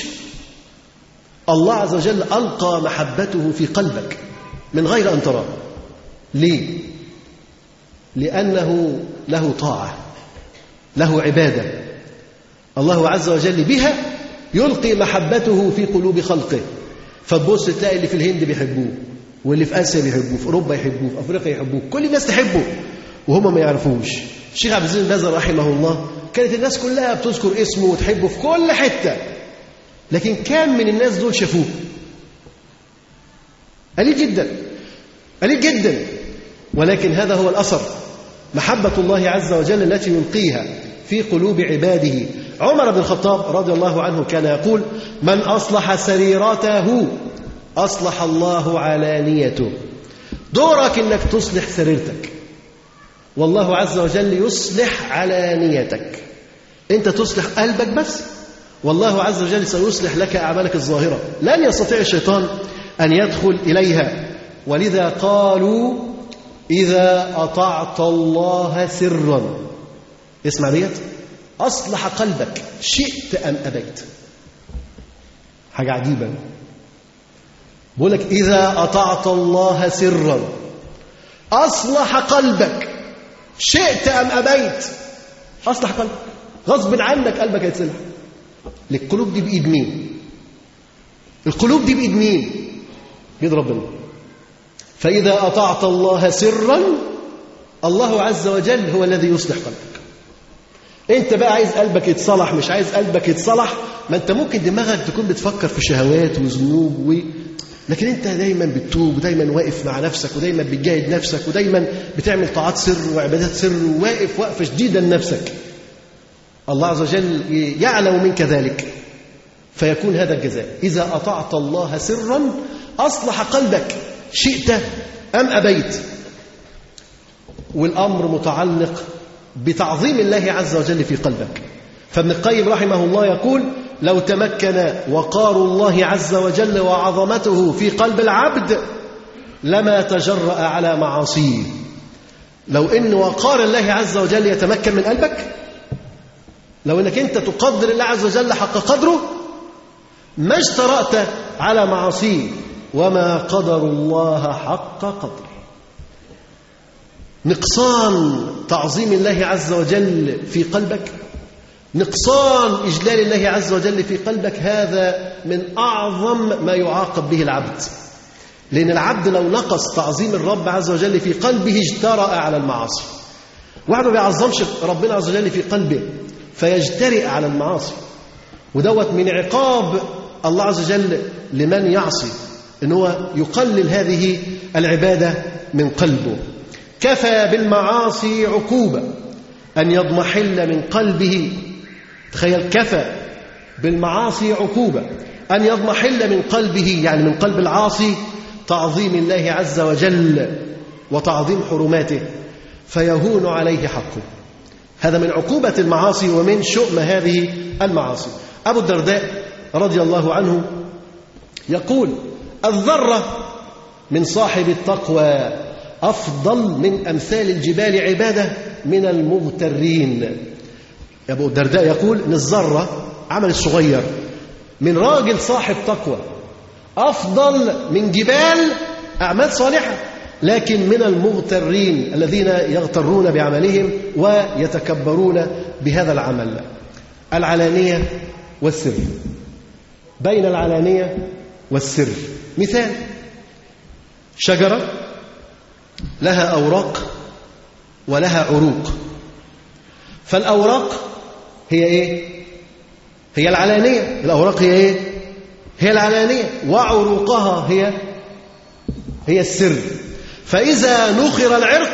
الله عز وجل القى محبته في قلبك من غير ان تراه ليه لانه له طاعه له عباده الله عز وجل بها يلقي محبته في قلوب خلقه فتبص تلاقي اللي في الهند بيحبوه واللي في اسيا بيحبوه في اوروبا يحبوه في افريقيا يحبوه كل الناس تحبه وهم ما يعرفوش الشيخ عبد العزيز باز رحمه الله كانت الناس كلها بتذكر اسمه وتحبه في كل حته لكن كام من الناس دول شافوه قليل جدا قليل جدا ولكن هذا هو الاثر محبه الله عز وجل التي يلقيها في قلوب عباده عمر بن الخطاب رضي الله عنه كان يقول من أصلح سريرته أصلح الله علانيته دورك أنك تصلح سريرتك والله عز وجل يصلح علانيتك أنت تصلح قلبك بس والله عز وجل سيصلح لك أعمالك الظاهرة لن يستطيع الشيطان أن يدخل إليها ولذا قالوا إذا أطعت الله سرا اسمع ديت أصلح قلبك شئت أم أبيت حاجة عجيبة بقول لك إذا أطعت الله سرا أصلح قلبك شئت أم أبيت أصلح قلبك غصب عنك قلبك هيتصلح القلوب دي بإيد مين القلوب دي بإيد مين بيد ربنا فإذا أطعت الله سرا الله عز وجل هو الذي يصلح قلبك انت بقى عايز قلبك يتصلح مش عايز قلبك يتصلح ما انت ممكن دماغك تكون بتفكر في شهوات وذنوب و... لكن انت دايما بتتوب ودايما واقف مع نفسك ودايما بتجاهد نفسك ودايما بتعمل طاعات سر وعبادات سر وواقف وقفه شديده لنفسك الله عز وجل يعلم منك ذلك فيكون هذا الجزاء إذا أطعت الله سرا أصلح قلبك شئت أم أبيت والأمر متعلق بتعظيم الله عز وجل في قلبك فابن القيم رحمه الله يقول لو تمكن وقار الله عز وجل وعظمته في قلب العبد لما تجرأ على معاصيه لو ان وقار الله عز وجل يتمكن من قلبك لو انك انت تقدر الله عز وجل حق قدره ما اجترأت على معاصيه وما قدر الله حق قدره نقصان تعظيم الله عز وجل في قلبك نقصان إجلال الله عز وجل في قلبك هذا من أعظم ما يعاقب به العبد لأن العبد لو نقص تعظيم الرب عز وجل في قلبه اجترأ على المعاصي واحد ما بيعظمش ربنا عز وجل في قلبه فيجترئ على المعاصي ودوت من عقاب الله عز وجل لمن يعصي ان هو يقلل هذه العباده من قلبه كفى بالمعاصي عقوبه ان يضمحل من قلبه تخيل كفى بالمعاصي عقوبه ان يضمحل من قلبه يعني من قلب العاصي تعظيم الله عز وجل وتعظيم حرماته فيهون عليه حقه هذا من عقوبة المعاصي ومن شؤم هذه المعاصي أبو الدرداء رضي الله عنه يقول الذرة من صاحب التقوى أفضل من أمثال الجبال عبادة من المغترين أبو الدرداء يقول أن الذرة عمل الصغير من راجل صاحب تقوى أفضل من جبال أعمال صالحة لكن من المغترين الذين يغترون بعملهم ويتكبرون بهذا العمل العلانية والسر بين العلانية والسر مثال شجرة لها أوراق ولها عروق فالأوراق هي إيه؟ هي العلانية الأوراق هي إيه؟ هي العلانية وعروقها هي هي السر فإذا نخر العرق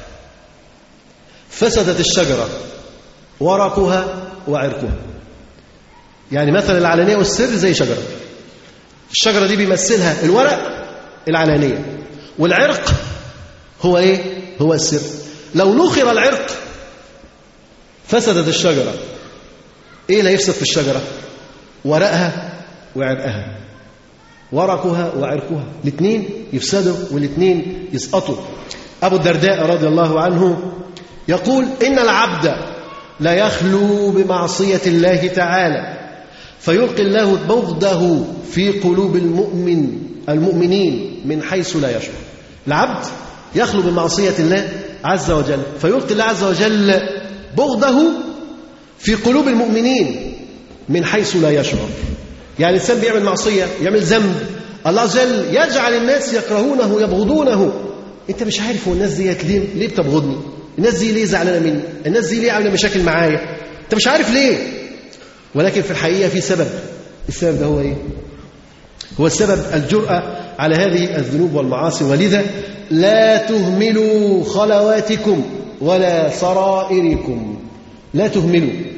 فسدت الشجرة ورقها وعرقها يعني مثل العلانية والسر زي شجرة الشجرة دي بيمثلها الورق العلانية والعرق هو ايه هو السر لو نخر العرق فسدت الشجرة ايه اللي يفسد في الشجرة ورقها وعرقها ورقها وعرقها الاثنين يفسدوا والاثنين يسقطوا أبو الدرداء رضي الله عنه يقول إن العبد لا يخلو بمعصية الله تعالى فيلقي الله بغضه في قلوب المؤمن المؤمنين من حيث لا يشعر العبد يخلو بمعصية الله عز وجل فيلقي الله عز وجل بغضه في قلوب المؤمنين من حيث لا يشعر يعني الإنسان بيعمل معصية يعمل ذنب الله عز وجل يجعل الناس يكرهونه يبغضونه انت مش عارف هو الناس ديت ليه ليه بتبغضني الناس دي ليه زعلانه مني الناس دي ليه عامله مشاكل معايا انت مش عارف ليه ولكن في الحقيقه في سبب السبب ده هو ايه هو السبب الجرأة على هذه الذنوب والمعاصي ولذا لا تهملوا خلواتكم ولا سرائركم لا تهملوا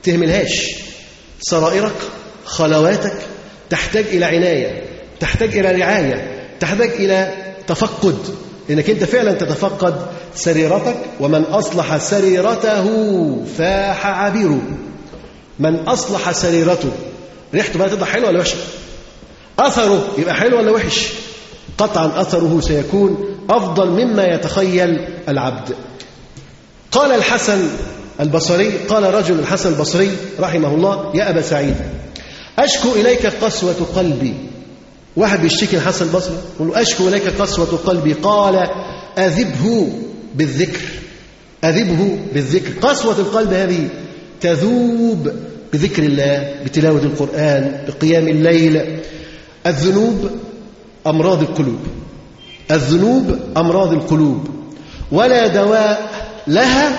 تهملهاش سرائرك خلواتك تحتاج إلى عناية تحتاج إلى رعاية تحتاج إلى تفقد إنك أنت فعلا تتفقد سريرتك ومن أصلح سريرته فاح عبيره من أصلح سريرته ريحته بقى تطلع حلوة ولا وحشة أثره يبقى حلو ولا وحش قطعا أثره سيكون أفضل مما يتخيل العبد قال الحسن البصري قال رجل الحسن البصري رحمه الله يا أبا سعيد أشكو إليك قسوة قلبي واحد بيشتكي الحسن البصري يقول له أشكو إليك قسوة قلبي قال أذبه بالذكر أذبه بالذكر قسوة القلب هذه تذوب بذكر الله بتلاوة القرآن بقيام الليل الذنوب أمراض القلوب الذنوب أمراض القلوب ولا دواء لها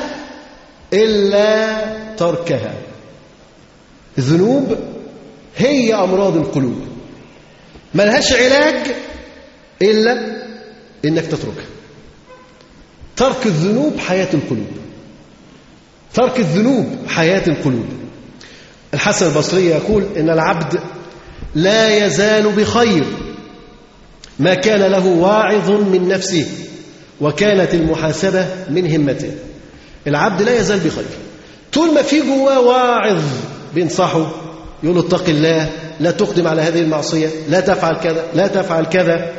إلا تركها الذنوب هي أمراض القلوب ما لهاش علاج إلا إنك تتركها ترك الذنوب حياة القلوب ترك الذنوب حياة القلوب الحسن البصري يقول إن العبد لا يزال بخير ما كان له واعظ من نفسه وكانت المحاسبة من همته العبد لا يزال بخير طول ما في جواه واعظ بينصحه يقول له اتق الله لا تقدم على هذه المعصية لا تفعل كذا لا تفعل كذا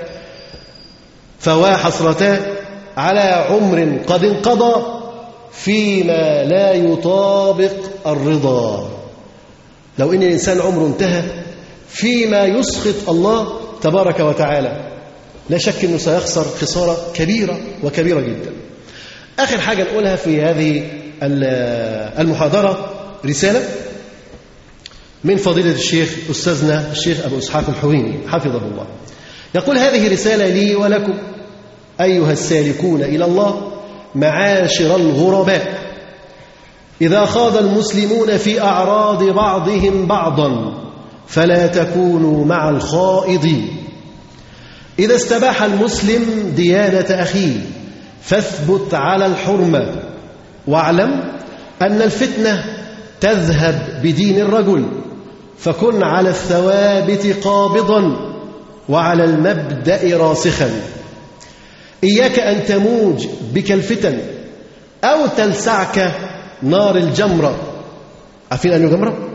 فوا حسرتان على عمر قد انقضى فيما لا يطابق الرضا لو ان الانسان عمره انتهى فيما يسخط الله تبارك وتعالى لا شك انه سيخسر خساره كبيره وكبيره جدا اخر حاجه نقولها في هذه المحاضره رساله من فضيله الشيخ استاذنا الشيخ ابو اسحاق الحويني حفظه الله يقول هذه رساله لي ولكم ايها السالكون الى الله معاشر الغرباء اذا خاض المسلمون في اعراض بعضهم بعضا فلا تكونوا مع الخائضين إذا استباح المسلم ديانة أخيه فاثبت على الحرمة واعلم أن الفتنة تذهب بدين الرجل فكن على الثوابت قابضا وعلى المبدأ راسخا إياك أن تموج بك الفتن أو تلسعك نار الجمرة عارفين أنه جمرة؟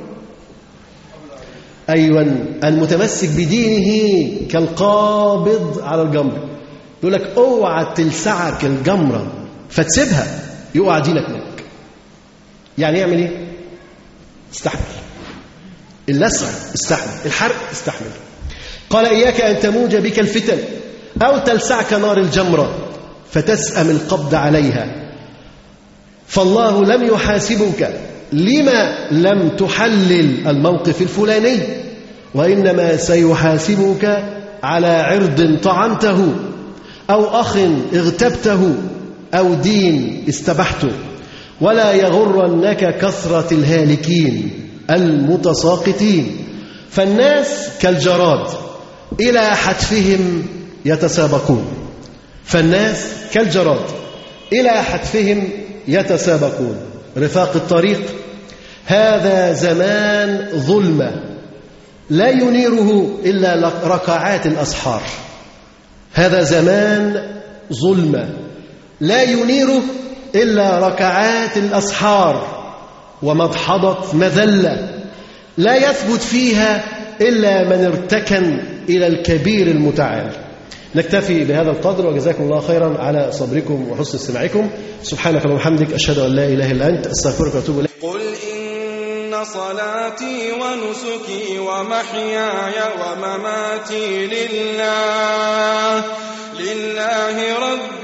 أيوة المتمسك بدينه كالقابض على الجمر يقول لك اوعى تلسعك الجمرة فتسيبها يقع دينك منك يعني يعمل ايه استحمل اللسع استحمل الحرق استحمل قال إياك أن تموج بك الفتن أو تلسعك نار الجمرة فتسأم القبض عليها فالله لم يحاسبك لما لم تحلل الموقف الفلاني وإنما سيحاسبك على عرض طعنته أو أخ اغتبته أو دين استبحته ولا يغرنك كثرة الهالكين المتساقطين فالناس كالجراد إلى حتفهم يتسابقون فالناس كالجراد إلى حتفهم يتسابقون رفاق الطريق هذا زمان ظلمة لا ينيره إلا ركعات الأسحار هذا زمان ظلمة لا ينيره إلا ركعات الأسحار ومضحضة مذلة لا يثبت فيها إلا من ارتكن إلى الكبير المتعال نكتفي بهذا القدر وجزاكم الله خيرا على صبركم وحسن استماعكم سبحانك اللهم وبحمدك أشهد أن لا إله إلا أنت أستغفرك وأتوب إليك قل إن صلاتي ونسكي ومحياي ومماتي لله لله رب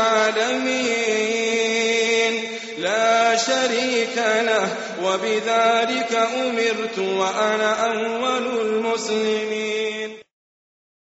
العالمين لا شريك له وبذلك أمرت وأنا أول المسلمين